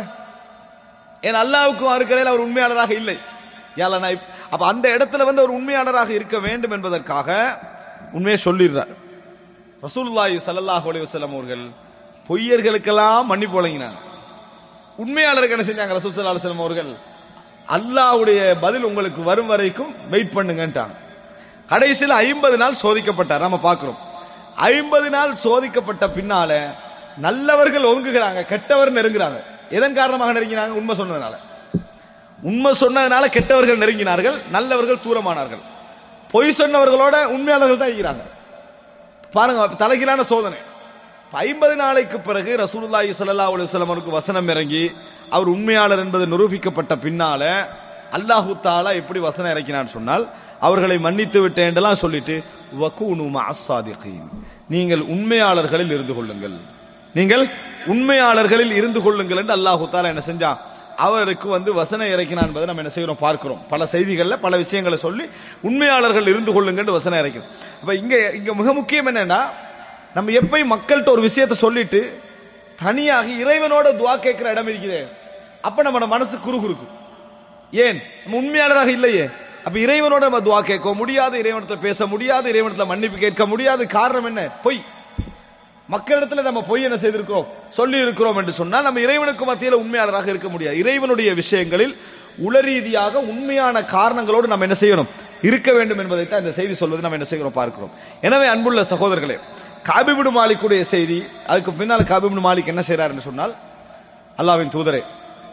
ஏன்னா அல்லாவுக்கும் அவருக்கிடையில் அவர் உண்மையாளராக இல்லை யால நான் இப்ப- அப்ப அந்த இடத்துல வந்து அவர் உண்மையாளராக இருக்க வேண்டும் என்பதற்காக உண்மையை சொல்லிடுறார் ரசூலுல்லாஹி ஸல்லல்லாஹு அலைஹி வஸல்லம் அவர்கள் பொய்யர்களுக்கெல்லாம் மன்னிப்பு வழங்கினாங்க உண்மையாளருக்கு என்ன செஞ்சாங்க ரசூல் ஸல்லல்லாஹு அலைஹி வஸல்லம் அவர்கள் அல்லாஹ்வுடைய பதில் உங்களுக்கு வரும் வரைக்கும் வெயிட் பண்ணுங்கன்ட்டாங்க கடைசியில் ஐம்பது நாள் சோதிக்கப்பட்டார் நம்ம பார்க்கிறோம் ஐம்பது நாள் சோதிக்கப்பட்ட பின்னால நல்லவர்கள் ஒதுங்குகிறாங்க கெட்டவர் நெருங்குறாங்க எதன் காரணமாக நெருங்கினாங்க உண்மை சொன்னதுனால உண்மை சொன்னதுனால கெட்டவர்கள் நெருங்கினார்கள் நல்லவர்கள் தூரமானார்கள் பொய் சொன்னவர்களோட உண்மையாளர்கள் தான் இருக்கிறாங்க பாருங்க தலைகீழான சோதனை ஐம்பது நாளைக்கு பிறகு ரசூலுல்லாஹி ஸல்லல்லாஹு அலைஹி வஸல்லம் அவருக்கு வசனம் இறங்கி அவர் உண்மையாளர் என்பது நிரூபிக்கப்பட்ட பின்னால அல்லாஹு தாலா எப்படி வசனம் இறக்கினான்னு சொன்னால் அவர்களை மன்னித்து விட்டேன்லாம் சொல்லிட்டு வகூனு மஅஸ்ஸாதிகீன் நீங்கள் உண்மையாளர்களில் இருந்து கொள்ளுங்கள் நீங்கள் உண்மையாளர்களில் இருந்து கொள்ளுங்கள் என்று அல்லாஹு தாலா என்ன செஞ்சான் அவருக்கு வந்து வசனம் இறக்கினான் என்பதை நம்ம என்ன செய்கிறோம் பார்க்கிறோம் பல செய்திகள்ல பல விஷயங்களை சொல்லி உண்மையாளர்கள் இருந்து கொள்ளுங்கன்னு வசனம் இறக்கணும் அப்ப இங்க இங்க மிக முக்கியம் என்னன்னா நம்ம எப்பயும் மக்கள்கிட்ட ஒரு விஷயத்தை சொல்லிட்டு தனியாக இறைவனோட துவா கேட்கிற இடம் இருக்குது அப்ப நம்ம மனசு குறுகுறுக்கு ஏன் நம்ம உண்மையாளராக இல்லையே அப்ப இறைவனோட நம்ம துவா கேட்க முடியாது இறைவனத்துல பேச முடியாது இறைவனத்துல மன்னிப்பு கேட்க முடியாது காரணம் என்ன பொய் மக்களிடத்துல நம்ம பொய் என்ன செய்திருக்கிறோம் சொல்லி இருக்கிறோம் என்று சொன்னால் நம்ம இறைவனுக்கு மத்தியில உண்மையாளராக இருக்க முடியாது இறைவனுடைய விஷயங்களில் உளரீதியாக உண்மையான காரணங்களோடு நம்ம என்ன செய்யணும் இருக்க வேண்டும் என்பதைத்தான் இந்த செய்தி சொல்வது நம்ம என்ன செய்கிறோம் பார்க்கிறோம் எனவே அன்புள்ள சகோதரர்களே காபிபிடு மாலிக்குடைய செய்தி அதுக்கு பின்னால் காபிபிடு மாலிக் என்ன செய்றாருன்னு சொன்னால் அல்லாவின் தூதரே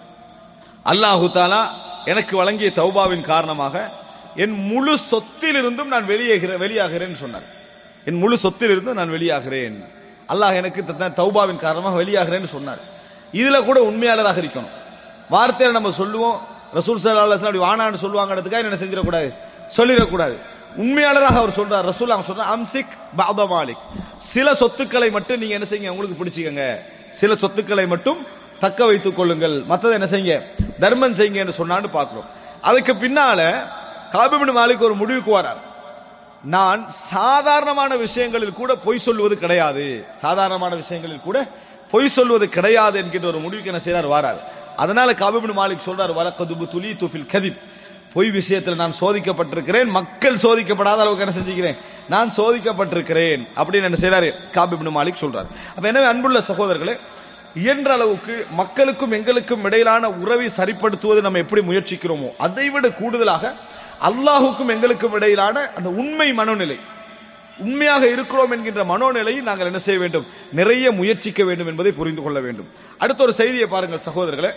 அல்லாஹு தாலா எனக்கு வழங்கிய தௌபாவின் காரணமாக என் முழு சொத்திலிருந்தும் நான் வெளியேகிற வெளியாகிறேன் சொன்னார் என் முழு சொத்திலிருந்தும் நான் வெளியாகிறேன் அல்லாஹ் எனக்கு தந்த தௌபாவின் காரணமாக வெளியாகிறேன்னு சொன்னார் இதுல கூட உண்மையாளராக இருக்கணும் வார்த்தையில நம்ம சொல்லுவோம் ரசூல் சல்லா அலுவலாம் அப்படி வானான்னு சொல்லுவாங்கிறதுக்காக என்ன செஞ்சிடக்கூடாது சொல்லிடக்கூடாது உண்மையாளராக அவர் சொல்றார் ரசூல் அவங்க சொல்றார் அம்சிக் பாத மாலிக் சில சொத்துக்களை மட்டும் நீங்க என்ன செய்யுங்க உங்களுக்கு பிடிச்சிக்கங்க சில சொத்துக்களை மட்டும் தக்க வைத்துக் கொள்ளுங்கள் மத்ததை என்ன செய்யுங்க தர்மம் செய்யுங்க என்று சொன்னான்னு பார்க்கிறோம் அதுக்கு பின்னால காபிபின் மாலிக் ஒரு முடிவுக்கு வரார் நான் சாதாரணமான விஷயங்களில் கூட பொய் சொல்வது கிடையாது சாதாரணமான விஷயங்களில் கூட பொய் சொல்வது கிடையாது என்கின்ற ஒரு முடிவுக்கு என்ன செய்றார் வாரார் அதனால காபிபின் மாலிக் சொல்றார் வலக்கதுபு துலி துஃபில் கதிப் பொய் விஷயத்தில் நான் சோதிக்கப்பட்டிருக்கிறேன் மக்கள் சோதிக்கப்படாத அளவுக்கு என்ன செஞ்சுக்கிறேன் நான் சோதிக்கப்பட்டிருக்கிறேன் அப்படின்னு என்ன செய்றாரு காபிபின் மாலிக் சொல்றார் அப்ப எனவே அன்புள்ள சகோதரர்களே இயன்ற அளவுக்கு மக்களுக்கும் எங்களுக்கும் இடையிலான உறவை சரிப்படுத்துவது நம்ம எப்படி முயற்சிக்கிறோமோ அதைவிட கூடுதலாக அல்லாஹுக்கும் எங்களுக்கும் இடையிலான அந்த உண்மை மனோநிலை உண்மையாக இருக்கிறோம் என்கின்ற மனோநிலையை நாங்கள் என்ன செய்ய வேண்டும் நிறைய முயற்சிக்க வேண்டும் என்பதை புரிந்து கொள்ள வேண்டும் அடுத்த ஒரு செய்தியை பாருங்கள் சகோதரர்களே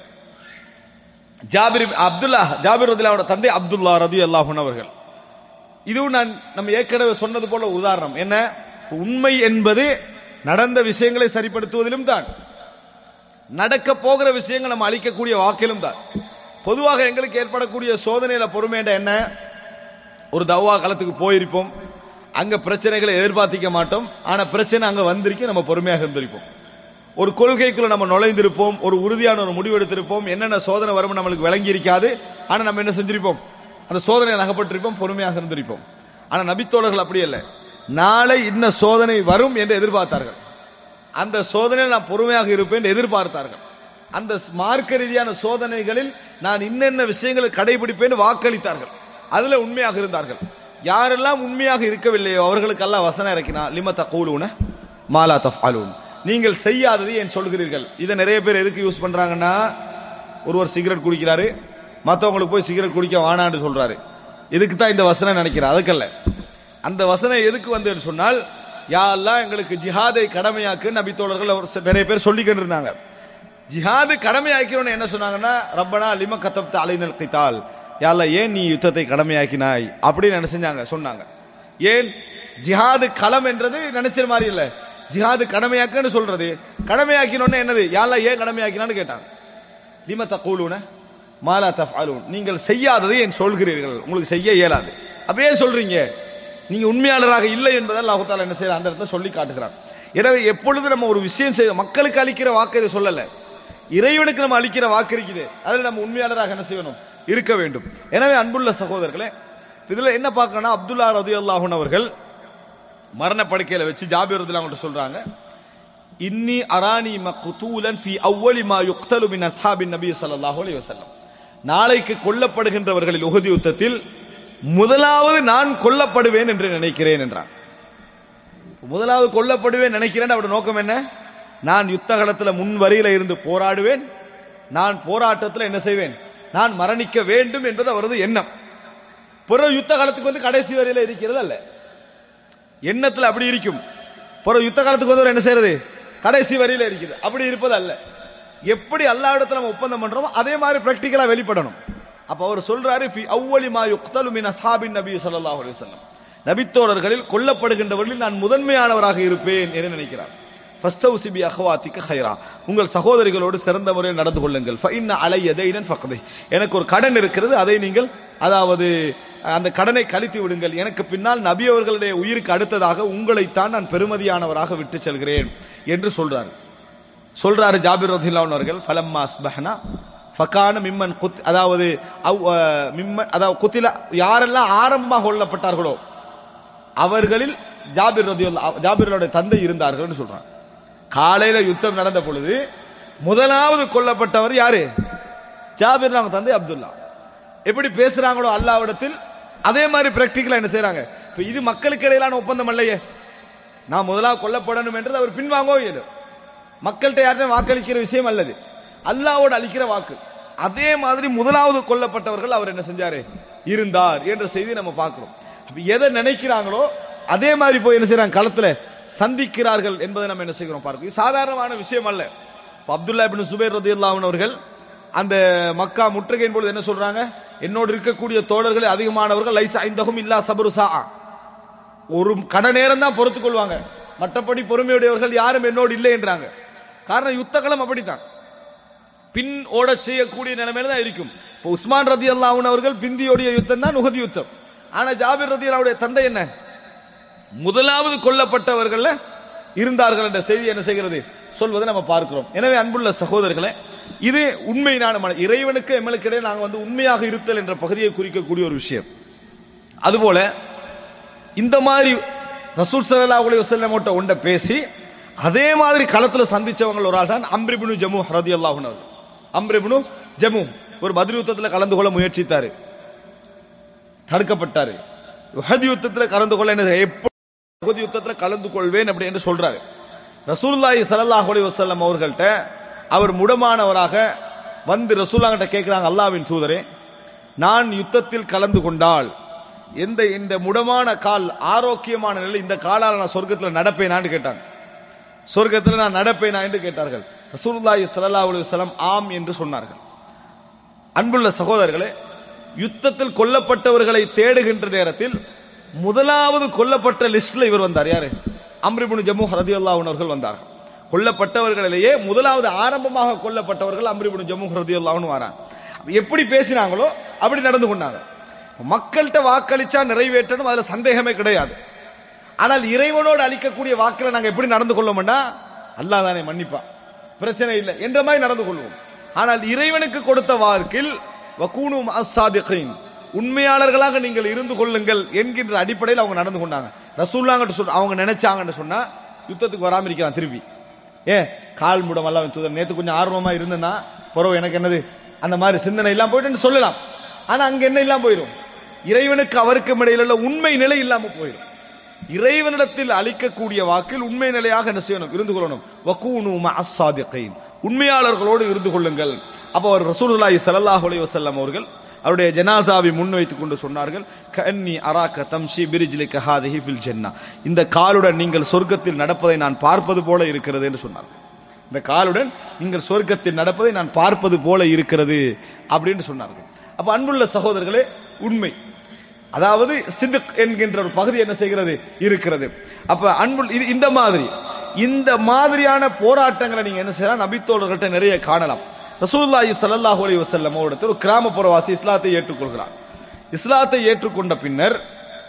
ஜாபிர் அப்துல்லா ஜாபிர் ரதிலாவோட தந்தை அப்துல்லா ரதி அல்லாஹன் அவர்கள் இதுவும் நான் நம்ம ஏற்கனவே சொன்னது போல உதாரணம் என்ன உண்மை என்பது நடந்த விஷயங்களை சரிப்படுத்துவதிலும் தான் நடக்க போகிற விஷயங்கள் நம்ம அளிக்கக்கூடிய வாக்கிலும் தான் பொதுவாக எங்களுக்கு ஏற்படக்கூடிய சோதனையில பொறுமைன்ற என்ன ஒரு தவ்வா களத்துக்கு போயிருப்போம் அங்க பிரச்சனைகளை எதிர்பார்த்திக்க மாட்டோம் ஆனா பிரச்சனை அங்க வந்திருக்கு நம்ம பொறுமையாக இருந்திருப்போம் ஒரு கொள்கைக்குள்ள நம்ம நுழைந்திருப்போம் ஒரு உறுதியான ஒரு முடிவு எடுத்திருப்போம் என்னென்ன சோதனை வரும் நம்மளுக்கு விளங்கி இருக்காது ஆனா நம்ம என்ன செஞ்சிருப்போம் அந்த சோதனையில் அகப்பட்டிருப்போம் பொறுமையாக இருந்திருப்போம் ஆனா நபித்தோழர்கள் அப்படி அல்ல நாளை இன்ன சோதனை வரும் என்று எதிர்பார்த்தார்கள் அந்த சோதனையில் நான் பொறுமையாக இருப்பேன் என்று எதிர்பார்த்தார்கள் அந்த மார்க்க ரீதியான சோதனைகளில் நான் இன்னென்ன விஷயங்களை கடைபிடிப்பேன் வாக்களித்தார்கள் அதுல உண்மையாக இருந்தார்கள் யாரெல்லாம் உண்மையாக இருக்கவில்லையோ அவர்களுக்கெல்லாம் வசனம் இறக்கினா லிம தகூலூன மாலா தஃபாலூன் நீங்கள் செய்யாதது ஏன் சொல்கிறீர்கள் இதை நிறைய பேர் எதுக்கு யூஸ் பண்றாங்கன்னா ஒருவர் சிகரெட் குடிக்கிறாரு மற்றவங்களுக்கு போய் சிகரெட் குடிக்க வேணான்னு சொல்றாரு இதுக்கு தான் இந்த வசனம் நினைக்கிறார் அதுக்கல்ல அந்த வசனம் எதுக்கு வந்து சொன்னால் யாரெல்லாம் எங்களுக்கு ஜிஹாதை கடமையாக்கு நபி தோழர்கள் ஒரு சில- நிறைய பேர் சொல்லிக்கிட்டு இருந்தாங்க ஜிஹாது கடமையாக்கிறோன்னு என்ன சொன்னாங்கன்னா ரப்பனா லிம கத்தப்த அலைனல் கித்தால் யாழ்லா ஏன் நீ யுத்தத்தை கடமையாக்கினாய் அப்படின்னு என்ன செஞ்சாங்க சொன்னாங்க ஏன் ஜிஹாது களம் என்றது நினைச்ச மாதிரி இல்ல ஜிஹாது கடமையாக்குன்னு சொல்றது கடமையாக்கினோன்னு என்னது யாழ்லா ஏன் கடமையாக்கினான்னு கேட்டாங்க லிம தகூலுன மாலா தஃபாலூன் நீங்கள் செய்யாததை ஏன் சொல்கிறீர்கள் உங்களுக்கு செய்ய இயலாது அப்படியே சொல்றீங்க நீங்க உண்மையாளராக இல்லை என்பதை அல்லாஹ் தாலா என்ன செய்யற அந்த இடத்துல சொல்லி காட்டுகிறான் எனவே எப்பொழுது நம்ம ஒரு விஷயம் செய்ய மக்களுக்கு அளிக்கிற வாக்கு இதை சொல்லல இறைவனுக்கு நம்ம அளிக்கிற வாக்கு இருக்குது அதில் நம்ம உண்மையாளராக என்ன செய்யணும் இருக்க வேண்டும் எனவே அன்புள்ள சகோதரர்களே இதுல என்ன பார்க்கணும்னா அப்துல்லா ரதி அல்லாஹூன் அவர்கள் மரண படுக்கையில வச்சு ஜாபிர் ரதி அவங்கள்ட்ட சொல்றாங்க இன்னி அரானி மக்தூலன் ஃபி அவ்வளி மா யுக்தலு மின் அஸ்ஹாபின் நபி ஸல்லல்லாஹு அலைஹி வஸல்லம் நாளைக்கு கொல்லப்படுகின்றவர்களில் உஹது யுத்தத்தில் முதலாவது நான் கொல்லப்படுவேன் என்று நினைக்கிறேன் என்றான் முதலாவது கொல்லப்படுவேன் நினைக்கிறேன் அவருடைய நோக்கம் என்ன நான் யுத்த களத்துல முன் வரியில இருந்து போராடுவேன் நான் போராட்டத்தில் என்ன செய்வேன் நான் மரணிக்க வேண்டும் என்பது அவரது எண்ணம் பிறகு யுத்த காலத்துக்கு வந்து கடைசி வரியில இருக்கிறது அல்ல எண்ணத்துல அப்படி இருக்கும் பிறகு யுத்த காலத்துக்கு வந்து என்ன செய்யறது கடைசி வரியில இருக்குது அப்படி இருப்பது அல்ல எப்படி எல்லா இடத்துல நம்ம ஒப்பந்தம் பண்றோமோ அதே மாதிரி பிராக்டிக்கலா வெளிப்படணும் அப்ப அவர் சொல்றாரு ஃபி அவ்வளி மா யுக்தலு மின் அஸ்ஹாபின் நபி ஸல்லல்லாஹு அலைஹி வஸல்லம் நபித்தோழர்களில் கொல்லப்படுகின்றவர்களில் நான் முதன்மையானவராக இருப்பேன் என்று நினைக்கிறார் ஃபஸ்டௌசி பி அஹ்வாத்திக்க ஹைரா உங்கள் சகோதரிகளோடு சிறந்த முறையில் நடந்து கொள்ளுங்கள் ஃபஇன்ன அலைய தைனன் ஃபக்தி எனக்கு ஒரு கடன் இருக்கிறது அதை நீங்கள் அதாவது அந்த கடனை கழித்து விடுங்கள் எனக்கு பின்னால் நபி அவர்களுடைய உயிருக்கு அடுத்ததாக உங்களைத்தான் நான் பெருமதியானவராக விட்டு செல்கிறேன் என்று சொல்றாரு சொல்றாரு ஜாபிர் ரதில்லான் அவர்கள் ஃபலம்மா அஸ்பஹனா ஃபகான மிம்மன் குத் அதாவது அவ்- அஹ், மிம்மன் அதாவது குத்தில யாரெல்லாம் ஆரம்பமாக கொல்லப்பட்டார்களோ அவர்களில் ஜாபிர் ரதியுல்லா ஜாபிரோட தந்தை இருந்தார்கள் சொல்றாங்க காலையில யுத்தம் நடந்த பொழுது முதலாவது கொல்லப்பட்டவர் யாரு ஜாபிர் அவங்க தந்தை அப்துல்லா எப்படி பேசுறாங்களோ அல்லாவிடத்தில் அதே மாதிரி பிராக்டிக்கலா என்ன செய்றாங்க இப்ப இது மக்களுக்கு இடையிலான ஒப்பந்தம் அல்லையே நான் முதலாவது கொல்லப்படணும் என்றது அவர் பின்வாங்கவோ இல்லை மக்கள்கிட்ட யார்ட்டையும் வாக்களிக்கிற விஷயம் அல்லது அல்லாவோடு அளிக்கிற வாக்கு அதே மாதிரி முதலாவது கொல்லப்பட்டவர்கள் அவர் என்ன செஞ்சாரு இருந்தார் என்ற செய்தி நம்ம பார்க்கிறோம் அப்ப எதை நினைக்கிறாங்களோ அதே மாதிரி போய் என்ன செய்றாங்க களத்துல சந்திக்கிறார்கள் என்பதை நம்ம என்ன செய்கிறோம் பார்க்கிறோம் இது சாதாரணமான விஷயம் அல்ல இப்ப அப்துல்லா இப்னு சுபைர் ரதியுல்லாஹு அவர்கள் அந்த மக்கா முற்றுகையின் பொழுது என்ன சொல்றாங்க என்னோடு இருக்கக்கூடிய தோழர்கள் அதிகமானவர்கள் லைஸ் ஐந்தகும் இல்லா சபரு சா ஒரு கட நேரம் தான் பொறுத்துக் கொள்வாங்க மற்றபடி பொறுமையுடையவர்கள் யாரும் என்னோடு இல்லை என்றாங்க காரணம் யுத்தகளம் அப்படித்தான் பின் ஓட செய்யக்கூடிய நிலைமையில தான் இருக்கும் இப்போ உஸ்மான் ரதி அல்லாஹன் அவர்கள் பிந்தியோடைய யுத்தம் தான் உகதி யுத்தம் ஆனா ஜாபிர் ரதி அல்லாவுடைய தந்தை என்ன முதலாவது கொல்லப்பட்டவர்கள்ல இருந்தார்கள் என்ற செய்தி என்ன செய்கிறது சொல்வதை நம்ம பார்க்கிறோம் எனவே அன்புள்ள சகோதரர்களே இது உண்மையினான மன இறைவனுக்கு எம்மளுக்கு இடையே நாங்கள் வந்து உண்மையாக இருத்தல் என்ற பகுதியை குறிக்கக்கூடிய ஒரு விஷயம் அதுபோல இந்த மாதிரி ரசூல் ஸல்லல்லாஹு அலைஹி வஸல்லம் ஒண்ட பேசி அதே மாதிரி களத்துல சந்திச்சவங்க ஒரு ஆள் தான் அம்ரிபுனு ஜமு ரதியல்லாஹு அன்ஹு அம்ரிபுனு ஜமு ஒரு பதில் யுத்தத்தில் கலந்து கொள்ள முயற்சித்தாரு தடுக்கப்பட்டாரு உஹது யுத்தத்தில் கலந்து கொள்ள என்ன எப்போ உஹது யுத்தத்தில் கலந்து கொள்வேன் அப்படி என்று சொல்றாரு ரசூலுல்லாஹி ஸல்லல்லாஹு அலைஹி வஸல்லம் அவர்கள்ட்ட அவர் முடமானவராக வந்து ரசூலுல்லாஹ்ட்ட கேட்கிறாங்க அல்லாஹ்வின் தூதரே நான் யுத்தத்தில் கலந்து கொண்டால் எந்த இந்த முடமான கால் ஆரோக்கியமான நிலை இந்த காலால் நான் சொர்க்கத்தில் நடப்பேனான்னு கேட்டாங்க சொர்க்கத்தில் நான் நடப்பேனா என்று கேட்டார்கள் ரசூலுல்லாஹி ஸல்லல்லாஹு அலைஹி வஸல்லம் ஆம் என்று சொன்னார்கள் அன்புள்ள சகோதரர்களே யுத்தத்தில் கொல்லப்பட்டவர்களை தேடுகின்ற நேரத்தில் முதலாவது கொல்லப்பட்ட லிஸ்ட்ல இவர் வந்தார் யாரு அம்ரிபுன் ஜம்மு ரதியுல்லாஹு அவர்கள் வந்தார்கள் கொல்லப்பட்டவர்களிலேயே முதலாவது ஆரம்பமாக கொல்லப்பட்டவர்கள் அம்ரிபுன் ஜம்மு ரதியுல்லாஹு வராங்க அப்ப எப்படி பேசினாங்களோ அப்படி நடந்து கொண்டாங்க மக்கள்கிட்ட வாக்களிச்சா நிறைவேற்றணும் அதுல சந்தேகமே கிடையாது ஆனால் இறைவனோடு அளிக்கக்கூடிய வாக்கில் நாங்க எப்படி நடந்து கொள்ளோம்னா அல்லாஹ் தானே மன்னிப்பான் பிரச்சனை இல்லை என்ற மாதிரி நடந்து கொள்வோம் ஆனால் இறைவனுக்கு கொடுத்த வாக்கில் வக்கூனும் அசாதிகின் உண்மையாளர்களாக நீங்கள் இருந்து கொள்ளுங்கள் என்கின்ற அடிப்படையில் அவங்க நடந்து கொண்டாங்க ரசூல்லாங்கிட்ட சொல் அவங்க நினைச்சாங்கன்னு சொன்னா யுத்தத்துக்கு வராம இருக்கலாம் திருப்பி ஏ கால் முடம் எல்லாம் தூதர் நேத்து கொஞ்சம் ஆர்வமா இருந்தேன்னா பிறகு எனக்கு என்னது அந்த மாதிரி சிந்தனை இல்லாம போயிட்டு சொல்லலாம் ஆனா அங்க என்ன இல்லாம போயிடும் இறைவனுக்கு அவருக்கும் இடையில உள்ள உண்மை நிலை இல்லாம போயிடும் இறைவனிடத்தில் அளிக்கக்கூடிய வாக்கில் உண்மை நிலையாக என்ன செய்யணும் இருந்து கொள்ளணும் வக்கூனு மஅஸ்ஸாதிகீன் உண்மையாளர்களோடு இருந்து கொள்ளுங்கள் அப்போ அவர் ரசூலுல்லாஹி ஸல்லல்லாஹு அலைஹி வஸல்லம் அவர்கள் அவருடைய ஜனாசாவை முன்வைத்துக் கொண்டு சொன்னார்கள் கன்னி அராக்க தம்ஷி பிரிஜ்லிக ஹாதிஹி ஃபில் ஜன்னா இந்த காலுடன் நீங்கள் சொர்க்கத்தில் நடப்பதை நான் பார்ப்பது போல இருக்கிறது என்று சொன்னார்கள் இந்த காலுடன் நீங்கள் சொர்க்கத்தில் நடப்பதை நான் பார்ப்பது போல இருக்கிறது அப்படின்னு சொன்னார்கள் அப்ப அன்புள்ள சகோதரர்களே உண்மை அதாவது சிதுக் என்கின்ற ஒரு பகுதி என்ன செய்கிறது இருக்கிறது அப்ப அன்பு இது இந்த மாதிரி இந்த மாதிரியான போராட்டங்களை நீங்க என்ன செய்யலாம் நபித்தோழர்கள்ட்ட நிறைய காணலாம் ரசூலுல்லாஹி ஸல்லல்லாஹு அலைஹி வஸல்லம் அவரிடத்தில் ஒரு கிராமப்புறவாசி இஸ்லாத்தை ஏற்றுக்கொள்கிறார் இஸ்லாத்தை ஏற்றுக்கொண்ட பின்னர்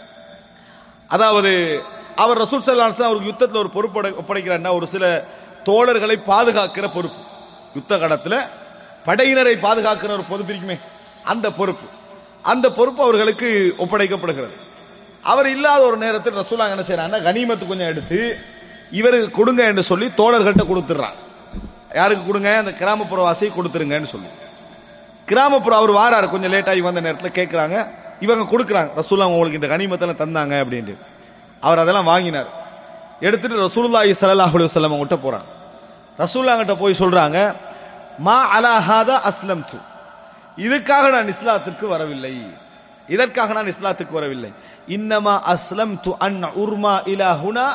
அதாவது அவர் ரசூல் ஸல்லல்லாஹு அலைஹி வஸல்லம் அவருக்கு யுத்தத்தில் ஒரு பொறுப்பு ஒப்படை- ஒப்படைக்கிறார்னா ஒரு சில தோழர்களை பாதுகாக்கிற பொறுப்பு யுத்த கடத்துல படையினரை பாதுகாக்கிற ஒரு பொறுப்பு இருக்குமே அந்த பொறுப்பு அந்த பொறுப்பு அவர்களுக்கு ஒப்படைக்கப்படுகிறது அவர் இல்லாத ஒரு நேரத்தில் ரசூலா என்ன செய்யறாங்க கனிமத்து கொஞ்சம் எடுத்து இவருக்கு கொடுங்க என்று சொல்லி தோழர்கள்ட்ட கொடுத்துடுறான் யாருக்கு கொடுங்க அந்த கிராமப்புற வாசியை கொடுத்துருங்கன்னு சொல்லி கிராமப்புற அவர் வாராரு கொஞ்சம் லேட் ஆகி வந்த நேரத்தில் கேட்குறாங்க இவங்க கொடுக்குறாங்க ரசூலா உங்களுக்கு இந்த கனிமத்தெல்லாம் தந்தாங்க அப்படின்ட்டு அவர் அதெல்லாம் வாங்கினார் எடுத்துட்டு ரசூலுல்லாஹி ஸல்லல்லாஹு அலைஹி வஸல்லம் அவங்ககிட்ட போறாங்க ரசூல்லாங்கிட்ட போய் சொல்றாங்க மா அலா ஹாதா அஸ்லம்து இதுக்காக நான் இஸ்லாத்திற்கு வரவில்லை இதற்காக நான் இஸ்லாத்துக்கு வரவில்லை இன்னமா அஸ்லம்து அன் உர்மா இலா ஹுனா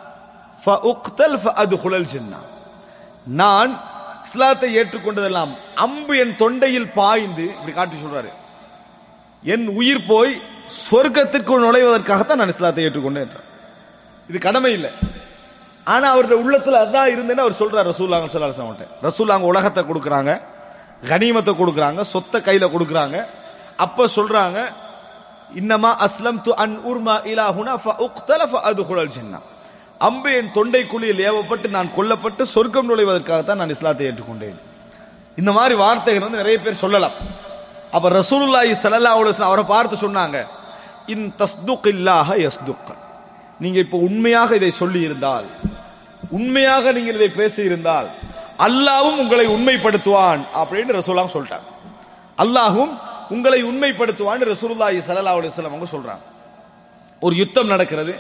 ஃபஉக்தல் ஃபஅதுகுலல் ஜன்னah நான் இஸ்லாத்தை ஏற்றுக்கொண்டதெல்லாம் அம்பு என் தொண்டையில் பாய்ந்து இப்படி காட்டி சொல்றாரு என் உயிர் போய் சொர்க்கத்திற்குள் நுழைவதற்காகத்தான் நான் இஸ்லாத்தை ஏற்றுக்கொண்டேன் என்றார். இது கடமை இல்லை ஆனா அவருடைய உள்ளத்துல அதான் இருந்தேன்னு அவர் சொல்றாரு ரசூல்லாங்க சொல்லி ரசூல்லாங்க உலகத்தை கொடுக்குறாங்க கனிமத்தை கொடுக்குறாங்க சொத்தை கையில கொடுக்குறாங்க அப்ப சொல்றாங்க இன்னமா அஸ்லம் து அன் உர்மா இலாஹுனா ஃபஉக்தல ஃபஅதுகுலல் ஜன்னah அம்பு என் தொண்டை குழியில் ஏவப்பட்டு நான் கொல்லப்பட்டு சொர்க்கம் நுழைவதற்காகத்தான் நான் இஸ்லாத்தை ஏற்றுக்கொண்டேன் இந்த மாதிரி வார்த்தைகள் வந்து நிறைய பேர் சொல்லலாம் அப்ப ரசூலுல்லாஹி ஸல்லல்லாஹு அலைஹி வஸல்லம் அவரை பார்த்து சொன்னாங்க இன் தஸ்துக் இல்லாஹ யஸ்துக் நீங்க இப்போ உண்மையாக இதை சொல்லி இருந்தால் உண்மையாக நீங்கள் இதை பேசி இருந்தால் அல்லாஹ்வும் உங்களை உண்மைப்படுத்துவான் அப்படின்னு ரசூலுல்லாஹ் சொல்லிட்டாங்க அல்லாஹ்வும் உங்களை உண்மைப்படுத்துவான் ரசூலுல்லாஹி ஸல்லல்லாஹு அலைஹி வஸல்லம் அவங்க சொல்றாங்க ஒரு யுத்தம் நடக்கிறது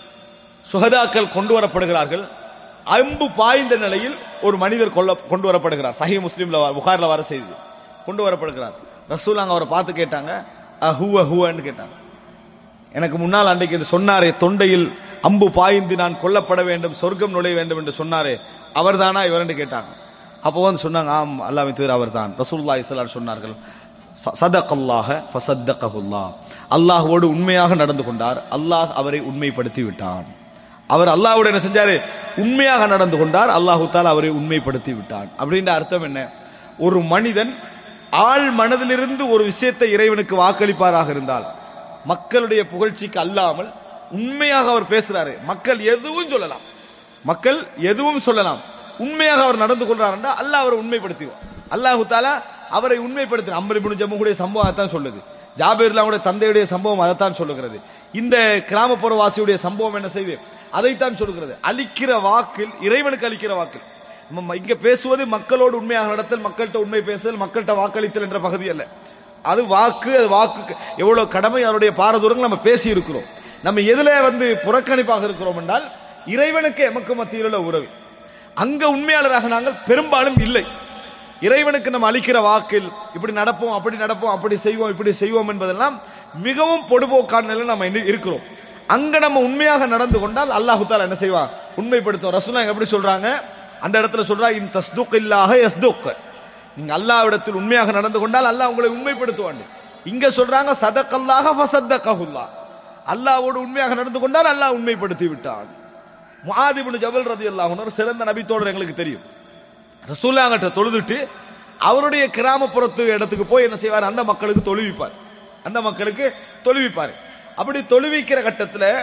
சுகதாக்கள் கொண்டு வரப்படுகிறார்கள் அம்பு பாய்ந்த நிலையில் ஒரு மனிதர் கொல்ல கொண்டு வரப்படுகிறார் சஹி முஸ்லீம்ல வ- புகார்ல வர செய்தி கொண்டு வரப்படுகிறார் ரசூலாங்க அவரை பார்த்து கேட்டாங்க அஹுவ ஹுவன்னு கேட்டாங்க எனக்கு முன்னால் அன்றைக்கு இது சொன்னாரே தொண்டையில் அம்பு பாய்ந்து நான் கொல்லப்பட வேண்டும் சொர்க்கம் நுழைய வேண்டும் என்று சொன்னாரே அவர்தானா இவர் என்று கேட்டாங்க அப்போ வந்து சொன்னாங்க ஆம் அல்லாஹ் தவிர அவர்தான் ரசூலுல்லாஹி ஸல்லல்லாஹு அலைஹி சொன்னார்கள் சதகல்லாஹ ஃபசத்தகஹுல்லாஹ் அல்லாஹ்வோடு உண்மையாக நடந்து கொண்டார் அல்லாஹ் அவரை உண்மைப்படுத்தி விட்டான் அவர் அல்லாஹ்வோடு என்ன செஞ்சாரு உண்மையாக நடந்து கொண்டார் அல்லாஹு தாலா அவரை உண்மைப்படுத்தி விட்டான் அப்படின்ற அர்த்தம் என்ன ஒரு மனிதன் ஆள் மனதிலிருந்து ஒரு விஷயத்தை இறைவனுக்கு வாக்களிப்பாராக இருந்தால் மக்களுடைய புகழ்ச்சிக்கு அல்லாமல் உண்மையாக அவர் பேசுறாரு மக்கள் எதுவும் சொல்லலாம் மக்கள் எதுவும் சொல்லலாம் உண்மையாக அவர் நடந்து கொள்றாருன்னா அல்லாஹ் அவரை உண்மைப்படுத்துவார் அல்லாஹு தாலா அவரை உண்மைப்படுத்த அம்பர் இப்னு ஜம்முடைய சம்பவம் அதைத்தான் சொல்லுது ஜாபீர்லாவுடைய தந்தையுடைய சம்பவம் அதைத்தான் சொல்லுகிறது இந்த கிராமப்புற வாசியுடைய சம்பவம் என்ன செய்யுது அதைத்தான் சொல்லுகிறது அளிக்கிற வாக்கில் இறைவனுக்கு அளிக்கிற வாக்கில் நம்ம இங்க பேசுவது மக்களோடு உண்மையாக நடத்தல் மக்கள்கிட்ட உண்மை பேசுதல் மக்கள்கிட்ட வாக்களித்தல் என்ற பகுதி அல்ல அது வாக்கு அது வாக்கு எவ்வளவு கடமை அவருடைய பாரதூரங்கள் நம்ம பேசி இருக்கிறோம் நம்ம எதுல வந்து புறக்கணிப்பாக இருக்கிறோம் என்றால் இறைவனுக்கு எமக்கு மத்தியில் உள்ள உறவு அங்க உண்மையாளராக நாங்கள் பெரும்பாலும் இல்லை இறைவனுக்கு நம்ம அளிக்கிற வாக்கில் இப்படி நடப்போம் அப்படி நடப்போம் அப்படி செய்வோம் இப்படி செய்வோம் என்பதெல்லாம் மிகவும் பொடுபோக்கான நிலையில் நம்ம இன்னும் இருக்கிறோம் அங்க நம்ம உண்மையாக நடந்து கொண்டால் அல்லாஹு தாலா என்ன செய்வான் உண்மைப்படுத்தும் ரசூலா எப்படி சொல்றாங்க அந்த இடத்துல சொல்றா இன் தஸ்துக் இல்லாஹ யஸ்துக் நீங்க அல்லாஹ்விடத்தில் உண்மையாக நடந்து கொண்டால் அல்லாஹ் உங்களை உண்மைப்படுத்துவான் இங்க சொல்றாங்க சதக்கல்லாக ஃபசத்தகஹுல்லா அல்லாஹ்வோடு உண்மையாக நடந்து கொண்டால் அல்லாஹ் உண்மைப்படுத்தி விட்டான் முஆதிபுன் ஜபல் ரதியல்லாஹு அன்ஹு ஒரு சிறந்த நபித்தோடர் எங்களுக்கு தெரியும் ரசூல்லாங்கிட்ட தொழுதுட்டு அவருடைய கிராமப்புறத்து இடத்துக்கு போய் என்ன செய்வார் அந்த மக்களுக்கு தொழுவிப்பார் அந்த மக்களுக்கு தொழுவிப்பார் அப்படி தொழுவிக்கிற கட்டத்துல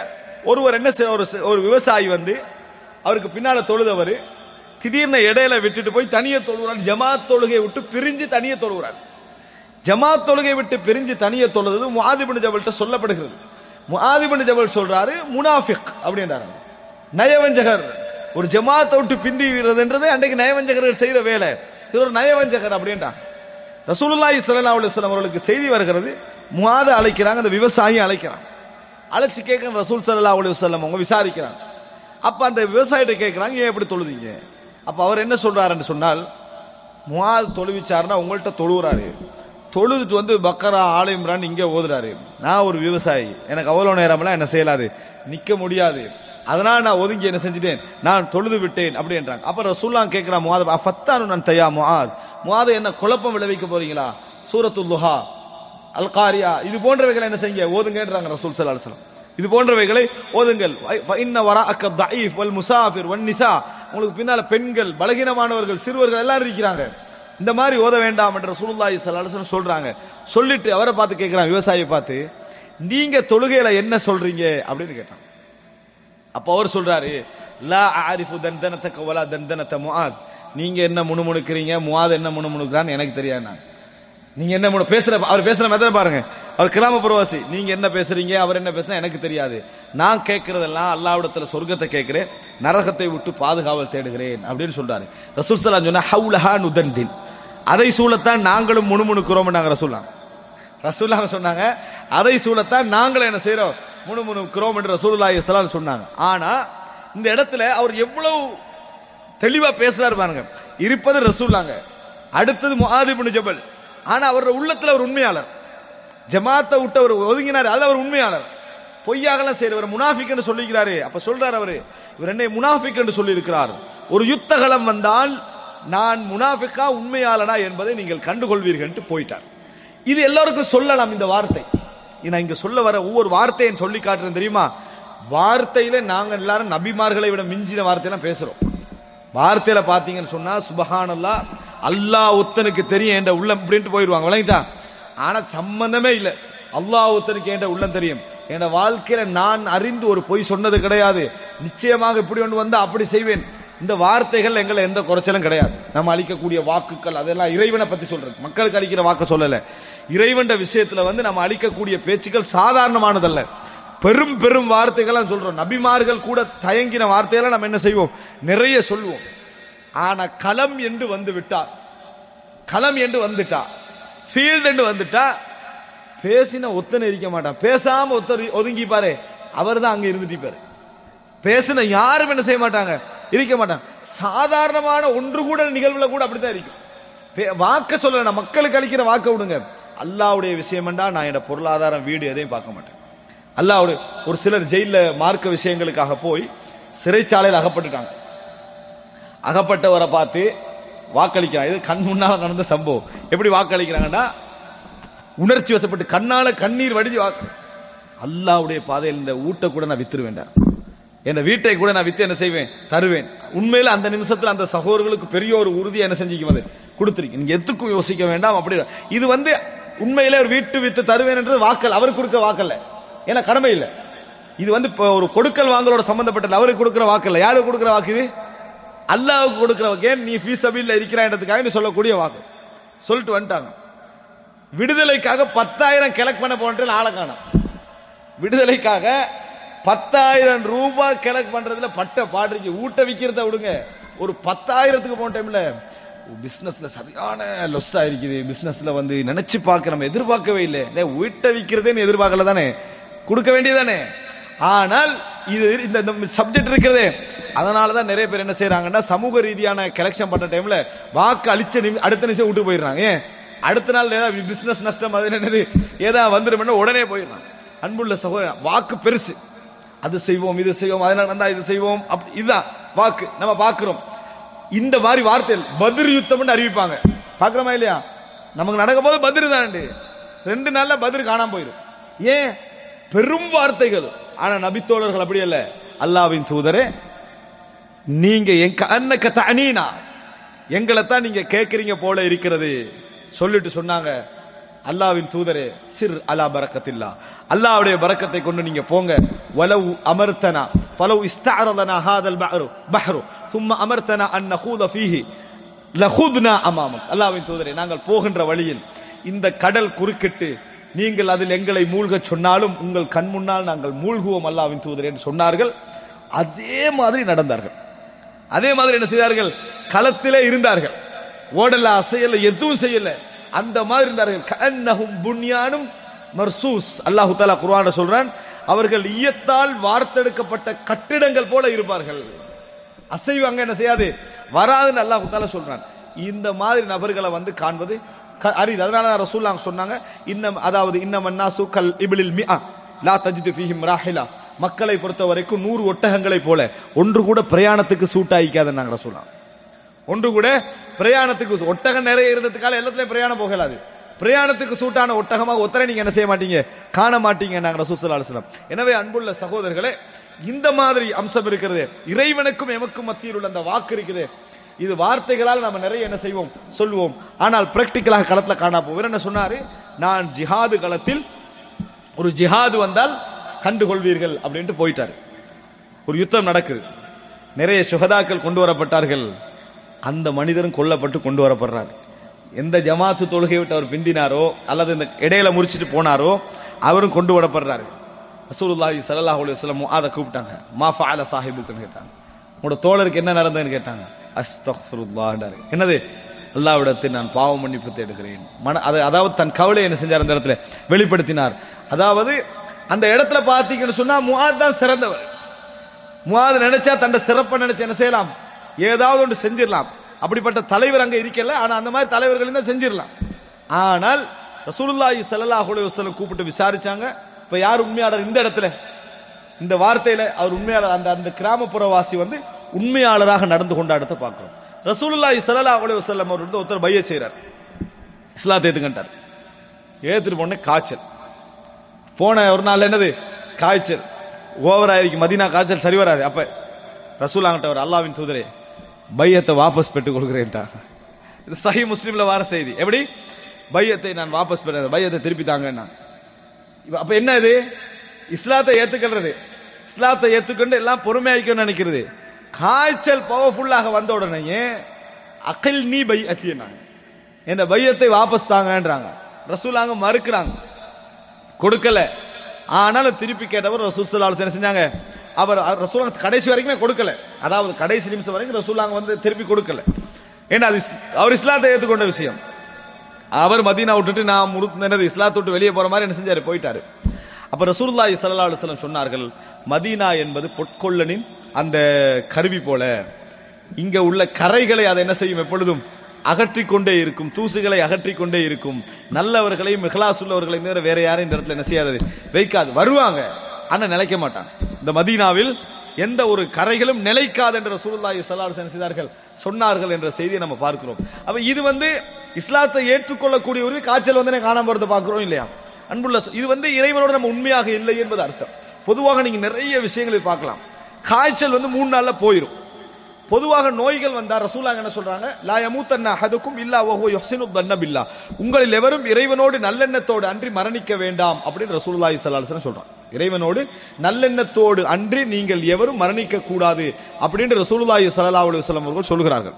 ஒருவர் என்ன செய்ய ஒரு ஒரு விவசாயி வந்து அவருக்கு பின்னால தொழுதவர் திடீர்னு இடையில விட்டுட்டு போய் தனியே தொழுகிறார் ஜமாத் தொழுகையை விட்டு பிரிஞ்சு தனியே தொழுகிறார் ஜமாத் தொழுகை விட்டு பிரிஞ்சு தனியே தொழுது முஆதிபின் ஜபல்கிட்ட சொல்லப்படுகிறது முஆதிபின் ஜபல் சொல்றாரு முனாஃபிக் அப்படின்றாரு நயவஞ்சகர் ஒரு ஜமாத்தை விட்டு பிந்தி விடுறதுன்றது அன்றைக்கு நயவஞ்சகர்கள் செய்யற வேலை இது ஒரு நயவஞ்சகர் அப்படின்றாங்க ரசூலுல்லாஹி ஸல்லல்லாஹு அலைஹி வஸல்லம் அவர்களுக்கு செய்தி வருகிறது முஆத அழைக்கிறாங்க அந்த விவசாயி அழைக்கிறாங்க அழைச்சு கேட்க ரசூல் ஸல்லல்லாஹு அலைஹி வஸல்லம் அவங்க விசாரிக்கிறாங்க அப்ப அந்த விவசாயிட்ட கேட்கறாங்க ஏன் எப்படி தொழுதீங்க அப்ப அவர் என்ன சொல்றாருன்னு சொன்னால் முஆத் தொழுவிச்சாருன்னா உங்கள்கிட்ட தொழுகிறாரு தொழுதுட்டு வந்து பக்கரா ஆலயம்ரான் இங்க ஓதுறாரு நான் ஒரு விவசாயி எனக்கு அவ்வளவு நேரம்லாம் என்ன செய்யலாது நிக்க முடியாது அதனால நான் ஒதுங்கி என்ன செஞ்சுட்டேன் நான் தொழுது விட்டேன் அப்படின்றாங்க அப்ப ரசூல்லா கேட்கிறான் முஆத் ஃபத்தானு நான் தையா முஆத் முஆத் என்ன குழப்பம் விளைவிக்க போறீங்களா சூரத்துல் துஹா அல் காரியா இது போன்றவைகளை என்ன செய்யுங்க ஓதுங்கன்றாங்க ரசூல் ஸல்லல்லாஹு அலைஹி வஸல்லம் இது போன்றவைகளை ஓதுங்கள் ஃப இன்ன வராஅக்க தஈஃப் வல் முசாஃபிர் வன் நிசா உங்களுக்கு பின்னால பெண்கள் பலகீனமானவர்கள் சிறுவர்கள் எல்லாரும் இருக்கிறாங்க இந்த மாதிரி ஓத வேண்டாம் என்ற ரசூலுல்லாஹி ஸல்லல்லாஹு அலைஹி வஸல்லம் சொல்றாங்க சொல்லிட்டு அவரை பார்த்து கேட்கிறான் விவசாயியை பார்த்து நீங்க தொழுகையில என்ன சொல்றீங்க அப்படின்னு கேட்டான் அப்ப அவர் சொல்றாரு லா ஆரிஃபு தந்தனத்தக்க வலா தந்தனத்த முஆத் நீங்க என்ன முணுமுணுக்கிறீங்க முஆத் என்ன முணுமுணுக்கிறான்னு எனக்கு தெரியாது நான் நீங்க என்ன முணு- பேசுற அவர் பேசுற மெத்தட பாருங்க அவர் கிராமப்புறவாசி நீங்க என்ன பேசுறீங்க அவர் என்ன பேசுறா எனக்கு தெரியாது நான் கேட்கறதெல்லாம் அல்லாஹ்விடத்துல சொர்க்கத்தை கேட்கிறேன் நரகத்தை விட்டு பாதுகாவல் தேடுகிறேன் அப்படின்னு சொல்றாரு ரசூல் ஸல்லல்லாஹு சொன்னா ஹவுலஹா நுதன்தின் அதை சூழத்தான் நாங்களும் முணுமுணுக்கிறோம் நாங்க ரசூல்லாம் ரசூல்லாங்க சொன்னாங்க அதை சூழத்தான் நாங்களும் என்ன செய்றோம் முணுமுணுக்கிறோம் என்று ரசூலுல்லாஹி ஸல்லல்லாஹு அலைஹி வஸல்லம் சொன்னாங்க ஆனா இந்த இடத்துல அவர் எவ்வளவு தெளிவா பேசுறாரு பாருங்க இருப்பது ரசூல்லாங்க அடுத்தது முஆதிபுன் ஜபல் ஆனா அவரோட உள்ளத்துல ஒரு உண்மையாளர் ஜமாத்தை விட்டு அவர் ஒதுங்கினார் அதுல அவர் உண்மையாளர் பொய்யாகலாம் செய்யறவர் முனாஃபிக் என்று சொல்லிக்கிறாரு அப்ப சொல்றாரு அவரு இவர் என்னை முனாஃபிக் என்று சொல்லி இருக்கிறார் ஒரு யுத்தகலம் வந்தால் நான் முனாஃபிக்கா உண்மையாளனா என்பதை நீங்கள் கண்டுகொள்வீர்கள் என்று போயிட்டார் இது எல்லாருக்கும் சொல்லலாம் இந்த வார்த்தை நான் இங்க சொல்ல வர ஒவ்வொரு வார்த்தையை சொல்லி காட்டுறேன் தெரியுமா வார்த்தையில நாங்க எல்லாரும் நபிமார்களை விட மிஞ்சின வார்த்தையெல்லாம் பேசுறோம் வார்த்தையில பாத்தீங்கன்னு சொன்னா சுபஹானல்லா அல்லாஹ் ஒத்தனுக்கு தெரியும் என்ற உள்ளம் இப்படின்ட்டு போயிடுவாங்க விளங்கிட்டா ஆனா சம்பந்தமே இல்ல அல்லாஹ் ஒத்தனுக்கு என்ற உள்ளம் தெரியும் என் வாழ்க்கையில நான் அறிந்து ஒரு பொய் சொன்னது கிடையாது நிச்சயமாக இப்படி ஒன்று வந்தா அப்படி செய்வேன் இந்த வார்த்தைகள் எங்களை எந்த குறைச்சலும் கிடையாது நம்ம அளிக்கக்கூடிய வாக்குகள் அதெல்லாம் இறைவனை பத்தி சொல்றது மக்களுக்கு அளிக்கிற வாக்கு சொல்லல இறைவன்ற விஷயத்துல வந்து நம்ம அளிக்கக்கூடிய பேச்சுக்கள் சாதாரணமானதல்ல பெரும் பெரும் வார்த்தைகள்லாம் சொல்றோம் நபிமார்கள் கூட தயங்கின வார்த்தையெல்லாம் நம்ம என்ன செய்வோம் நிறைய சொல்லுவோம் ஆனா களம் என்று வந்து விட்டா களம் என்று வந்துட்டா ஃபீல்டு என்று வந்துட்டா பேசின ஒத்தனை இருக்க மாட்டான் பேசாம ஒத்தர் ஒதுங்கி பாரு அவர் தான் அங்க இருந்துட்டு பாரு பேசின யாரும் என்ன செய்ய மாட்டாங்க இருக்க மாட்டாங்க சாதாரணமான ஒன்று கூட நிகழ்வுல கூட அப்படித்தான் இருக்கும் பே- வாக்க சொல்ல நான் மக்களுக்கு அளிக்கிற வாக்க விடுங்க அல்லாவுடைய விஷயம்டா நான் என்னோட பொருளாதாரம் வீடு எதையும் பார்க்க மாட்டேன் அல்லாவுடைய ஒரு சிலர் ஜெயில மார்க்க விஷயங்களுக்காக போய் சிறைச்சாலையில் அகப்பட்டுட்டாங்க அகப்பட்டவரை பார்த்து வாக்களிக்கிறான் இது கண் முன்னால நடந்த சம்பவம் எப்படி வாக்களிக்கிறாங்கன்னா உணர்ச்சி வசப்பட்டு கண்ணால கண்ணீர் வடிஞ்சு வாக்கு அல்லாவுடைய பாதையில் இந்த ஊட்ட கூட நான் வித்துரு வேண்டாம் என் வீட்டை கூட நான் வித்து என்ன செய்வேன் தருவேன் உண்மையில அந்த நிமிஷத்துல அந்த சகோதரர்களுக்கு பெரிய ஒரு உறுதியை என்ன செஞ்சுக்கும் அது கொடுத்துருக்கு நீங்க எதுக்கும் யோசிக்க வேண்டாம் அப்படி இது வந்து உண்மையிலே ஒரு வீட்டு வித்து தருவேன் என்றது வாக்கல் அவர் கொடுக்க வாக்கல்ல ஏன்னா கடமை இல்லை இது வந்து இப்போ ஒரு கொடுக்கல் வாங்கலோட சம்பந்தப்பட்டது அவருக்கு கொடுக்கிற வாக்கல்ல யாருக்கு கொடுக்கிற வாக்கு இது அல்லாவுக்கு கொடுக்கிற வாக்கு ஏன் நீ ஃபீஸ் அபில் இருக்கிறான்றதுக்காக நீ சொல்லக்கூடிய வாக்கு சொல்லிட்டு வந்துட்டாங்க விடுதலைக்காக பத்தாயிரம் கிழக்கு பண்ண போன்ற ஆளை காணோம் விடுதலைக்காக பத்தாயிரம் ரூபாய் கிழக்கு பண்றதுல பட்ட பாடுறீங்க ஊட்ட விக்கிறத விடுங்க ஒரு பத்தாயிரத்துக்கு போன டைம்ல பிசினஸ்ல சரியான லொஸ்டா இருக்குது பிசினஸ்ல வந்து நினைச்சு பார்க்க நம்ம எதிர்பார்க்கவே இல்லை டேய், வீட்டை விக்கிறதுன்னு எதிர்பார்க்கல தானே கொடுக்க வேண்டியதானே ஆனால் இது இந்த சப்ஜெக்ட் இருக்கிறதே அதனால தான் நிறைய பேர் என்ன செய்றாங்கன்னா சமூக ரீதியான கலெக்ஷன் பண்ற டைம்ல வாக்கு அழிச்ச நிமி- அடுத்த நிமிஷம் விட்டு போயிடுறாங்க ஏன் அடுத்த நாள் ஏதாவது பிசினஸ் நஷ்டம் அது என்னது ஏதாவது வந்துடும் உடனே போயிடுறாங்க அன்புள்ள சகோதரன் வாக்கு பெருசு அது செய்வோம் இது செய்வோம் அது நடந்தா இது செய்வோம் அப்படி இதுதான் வாக்கு நம்ம பார்க்கிறோம் இந்த மாதிரி வார்த்தைகள் பதிர் யுத்தம்னு அறிவிப்பாங்க பார்க்கிறோமா இல்லையா நமக்கு நடக்கும் போது பதிர் தான் ரெண்டு நாள்ல பதிர் காணாம போயிடும் ஏன் பெரும் வார்த்தைகள் ஆனா நபித்தோழர்கள் அப்படி அல்ல அல்லாவின் தூதரே நீங்க எங்க அன்னக்க தனீனா எங்களை தான் நீங்க கேட்கறீங்க போல இருக்கிறது சொல்லிட்டு சொன்னாங்க அல்லாவின் தூதரே சிர் அலா பரக்கத்தில்லா அல்லாவுடைய பரக்கத்தை கொண்டு நீங்க போங்க ولو أمرتنا فلو استعرضنا هذا البحر بحر ثم أمرتنا أن نخوض فيه லஹுத்னா அமாமக் அல்லாஹ்வின் தூதரே நாங்கள் போகின்ற வழியில் இந்த கடல் குறுக்கிட்டு நீங்கள் அதில் எங்களை மூழ்கச் சொன்னாலும் உங்கள் கண் முன்னால் நாங்கள் மூழ்குவோம் அல்லாஹ்வின் தூதரே என்று சொன்னார்கள் அதே மாதிரி நடந்தார்கள் அதே மாதிரி என்ன செய்தார்கள் களத்திலே இருந்தார்கள் ஓடல அசையல எதுவும் செய்யல அந்த மாதிரி இருந்தார்கள் கன்னஹும் புன்யானும் மர்சூஸ் அல்லாஹு தாலா குர்ஆன்ல சொல்றான் அவர்கள் ஈயத்தால் வார்த்தெடுக்கப்பட்ட கட்டிடங்கள் போல இருப்பார்கள் அசைவு அங்க என்ன செய்யாது வராதுன்னு அல்லாஹ் தாலா சொல்றான் இந்த மாதிரி நபர்களை வந்து காண்பது க- அரிது அதனால தான் ரசூல்லாங்க சொன்னாங்க இன்னம் அதாவது இன்னம் அன்னாசு கல் இபிலில் மிஆ லா தஜிது ஃபீஹிம் ராஹிலா மக்களை பொறுத்த வரைக்கும் நூறு ஒட்டகங்களை போல ஒன்று கூட பிரயாணத்துக்கு சூட்டாயிக்காதுன்னு நாங்க ரசூலாம் ஒன்று கூட பிரயாணத்துக்கு ஒட்டகம் நிறைய இருந்ததுக்கால எல்லாத்துலயும் பிரயாணம் போகலாது பிரயாணத்துக்கு சூட்டான ஒட்டகமாக ஒத்தரை நீங்க என்ன செய்ய மாட்டீங்க காண மாட்டீங்க நாங்க ரசூல் அலுவலம் எனவே அன்புள்ள சகோதரர்களே இந்த மாதிரி அம்சம் இருக்கிறது இறைவனுக்கும் எமக்கும் மத்தியில் உள்ள அந்த வாக்கு இருக்குது இது வார்த்தைகளால் நம்ம நிறைய என்ன செய்வோம் சொல்லுவோம் ஆனால் பிராக்டிக்கலாக களத்துல காணா போவோம் என்ன சொன்னாரு நான் ஜிஹாது களத்தில் ஒரு ஜிஹாது வந்தால் கண்டுகொள்வீர்கள் அப்படின்ட்டு போயிட்டாரு ஒரு யுத்தம் நடக்குது நிறைய சுகதாக்கள் கொண்டு வரப்பட்டார்கள் அந்த மனிதரும் கொல்லப்பட்டு கொண்டு வரப்படுறார் எந்த ஜமாத்து தொழுகை விட்டு அவர் பிந்தினாரோ அல்லது இந்த இடையில முறிச்சிட்டு போனாரோ அவரும் கொண்டு வரப்படுறாரு ரசூலுல்லாஹி ஸல்லல்லாஹு அலைஹி வஸல்லம் அதை கூப்பிட்டாங்க மா ஃபஅல சாஹிபுக்குன்னு கேட்டாங்க உங்களோட தோழருக்கு என்ன நடந்ததுன்னு கேட்டாங்க அஸ்தக்ஃபிருல்லாஹ்ன்றாரு என்னது அல்லாவிடத்தில் நான் பாவ மன்னிப்பு தேடுகிறேன் மன அது அதாவது தன் கவலை என்ன செஞ்சார் அந்த இடத்துல வெளிப்படுத்தினார் அதாவது அந்த இடத்துல பார்த்தீங்கன்னு சொன்னா முஆத் தான் சிறந்தவர் முஆது நினைச்சா தன்னை சிறப்பை நினைச்சு என்ன செய்யலாம் ஏதாவது ஒன்று செஞ்சிடலாம் அப்படிப்பட்ட தலைவர் அங்க இருக்கல ஆனா அந்த மாதிரி தலைவர்கள் தான் செஞ்சிடலாம் ஆனால் ரசூலுல்லாஹி ஸல்லல்லாஹு அலைஹி வஸல்லம் கூப்பிட்டு விசாரிச்சாங்க இப்ப யார் உண்மையாளர் இந்த இடத்துல இந்த வார்த்தையில அவர் உண்மையாளர் அந்த அந்த கிராமப்புறவாசி வந்து உண்மையாளராக நடந்து கொண்டாடத்தை பார்க்கிறோம் ரசூலுல்லாஹி ஸல்லல்லாஹு அலைஹி வஸல்லம் அவர் வந்து ஒருத்தர் பைய செய்றார் இஸ்லாத்தை ஏத்துக்கிட்டார் ஏத்துட்டு போன காய்ச்சல் போன ஒரு நாள் என்னது காய்ச்சல் ஓவர் ஆயிருக்கு மதீனா காய்ச்சல் சரி வராது அப்ப ரசூல் ஆகிட்டவர் அல்லாவின் தூதரே பையத்தை வாபஸ் பெற்றுக் கொள்கிறேன்டா இது சஹி முஸ்லிம்ல வர செய்தி எப்படி பையத்தை நான் வாபஸ் பெற பையத்தை திருப்பி தாங்கன்னா இப்ப அப்ப என்ன இது இஸ்லாத்தை ஏத்துக்கிறது இஸ்லாத்தை ஏத்துக்கொண்டு எல்லாம் பொறுமையாக்கணும்னு நினைக்கிறது காய்ச்சல் பவர்ஃபுல்லாக வந்த உடனே அகல் நீ பை அத்தியனாங்க இந்த பையத்தை வாபஸ் தாங்கன்றாங்க ரசூலாங்க மறுக்கிறாங்க கொடுக்கல ஆனாலும் திருப்பி கேட்டவர் ரசூல் ஸல்லல்லாஹு அலைஹி வஸல்லம் செஞ்சாங்க அவர் ரசூலாங்க கடைசி வரைக்குமே கொடுக்கல அதாவது கடைசி நிமிஷம் வரைக்கும் ரசூலாங்க வந்து திருப்பி கொடுக்கல ஏன்னா அது இஸ்- அவர் இஸ்லாத்தை ஏற்றுக்கொண்ட விஷயம் அவர் மதீனா விட்டுட்டு நான் முழு என்னது இஸ்லாத்தை விட்டு வெளியே போற மாதிரி என்ன செஞ்சாரு போயிட்டாரு அப்ப ரசூலுல்லாஹி ஸல்லல்லாஹு அலைஹி வஸல்லம் சொன்னார்கள் மதீனா என்பது பொற்கொள்ளனின் அந்த கருவி போல இங்க உள்ள கரைகளை அதை என்ன செய்யும் எப்பொழுதும் அகற்றிக் கொண்டே இருக்கும் தூசுகளை அகற்றிக் கொண்டே இருக்கும் நல்லவர்களையும் இஹ்லாஸ் உள்ளவர்களையும் தவிர வேற யாரையும் இந்த இடத்துல என்ன செய்யாது வைக்காது வருவாங்க ஆனா நிலைக்க மாட்டாங்க இந்த மதீனாவில் எந்த ஒரு கரைகளும் நிலைக்காது என்று ரசூலுல்லாஹி ஸல்லல்லாஹு அலைஹி வஸல்லம் செய்தார்கள் சொன்னார்கள் என்ற செய்தியை நம்ம பார்க்கிறோம் அப்ப இது வந்து இஸ்லாத்தை ஏற்றுக்கொள்ளக்கூடிய ஒரு காய்ச்சல் வந்து காணாம போறதை பார்க்கிறோம் இல்லையா அன்புள்ள ச- இது வந்து இறைவனோடு நம்ம உண்மையாக இல்லை என்பது அர்த்தம் பொதுவாக நீங்க நிறைய விஷயங்களை பார்க்கலாம் காய்ச்சல் வந்து மூணு நாள்ல போயிடும் பொதுவாக நோய்கள் வந்தா ரசூலாங்க என்ன சொல்றாங்க லா யமூத்தன்ன அஹதுக்கும் இல்லா வஹுவ யுஹ்சினு தன்ன பில்லா உங்களில் எவரும் இறைவனோடு நல்லெண்ணத்தோடு அன்றி மரணிக்க வேண்டாம் அப்படின்னு ரசூலுல்லாஹி ஸல்லல்லாஹு அலைஹி வஸல்லம் சொல்றாங்க இறைவனோடு நல்லெண்ணத்தோடு அன்றி நீங்கள் எவரும் மரணிக்க கூடாது அப்படின்னு ரசூலுல்லாஹி ஸல்லல்லாஹு அலைஹி வஸல்லம் அவர்கள் சொல்கிறார்கள்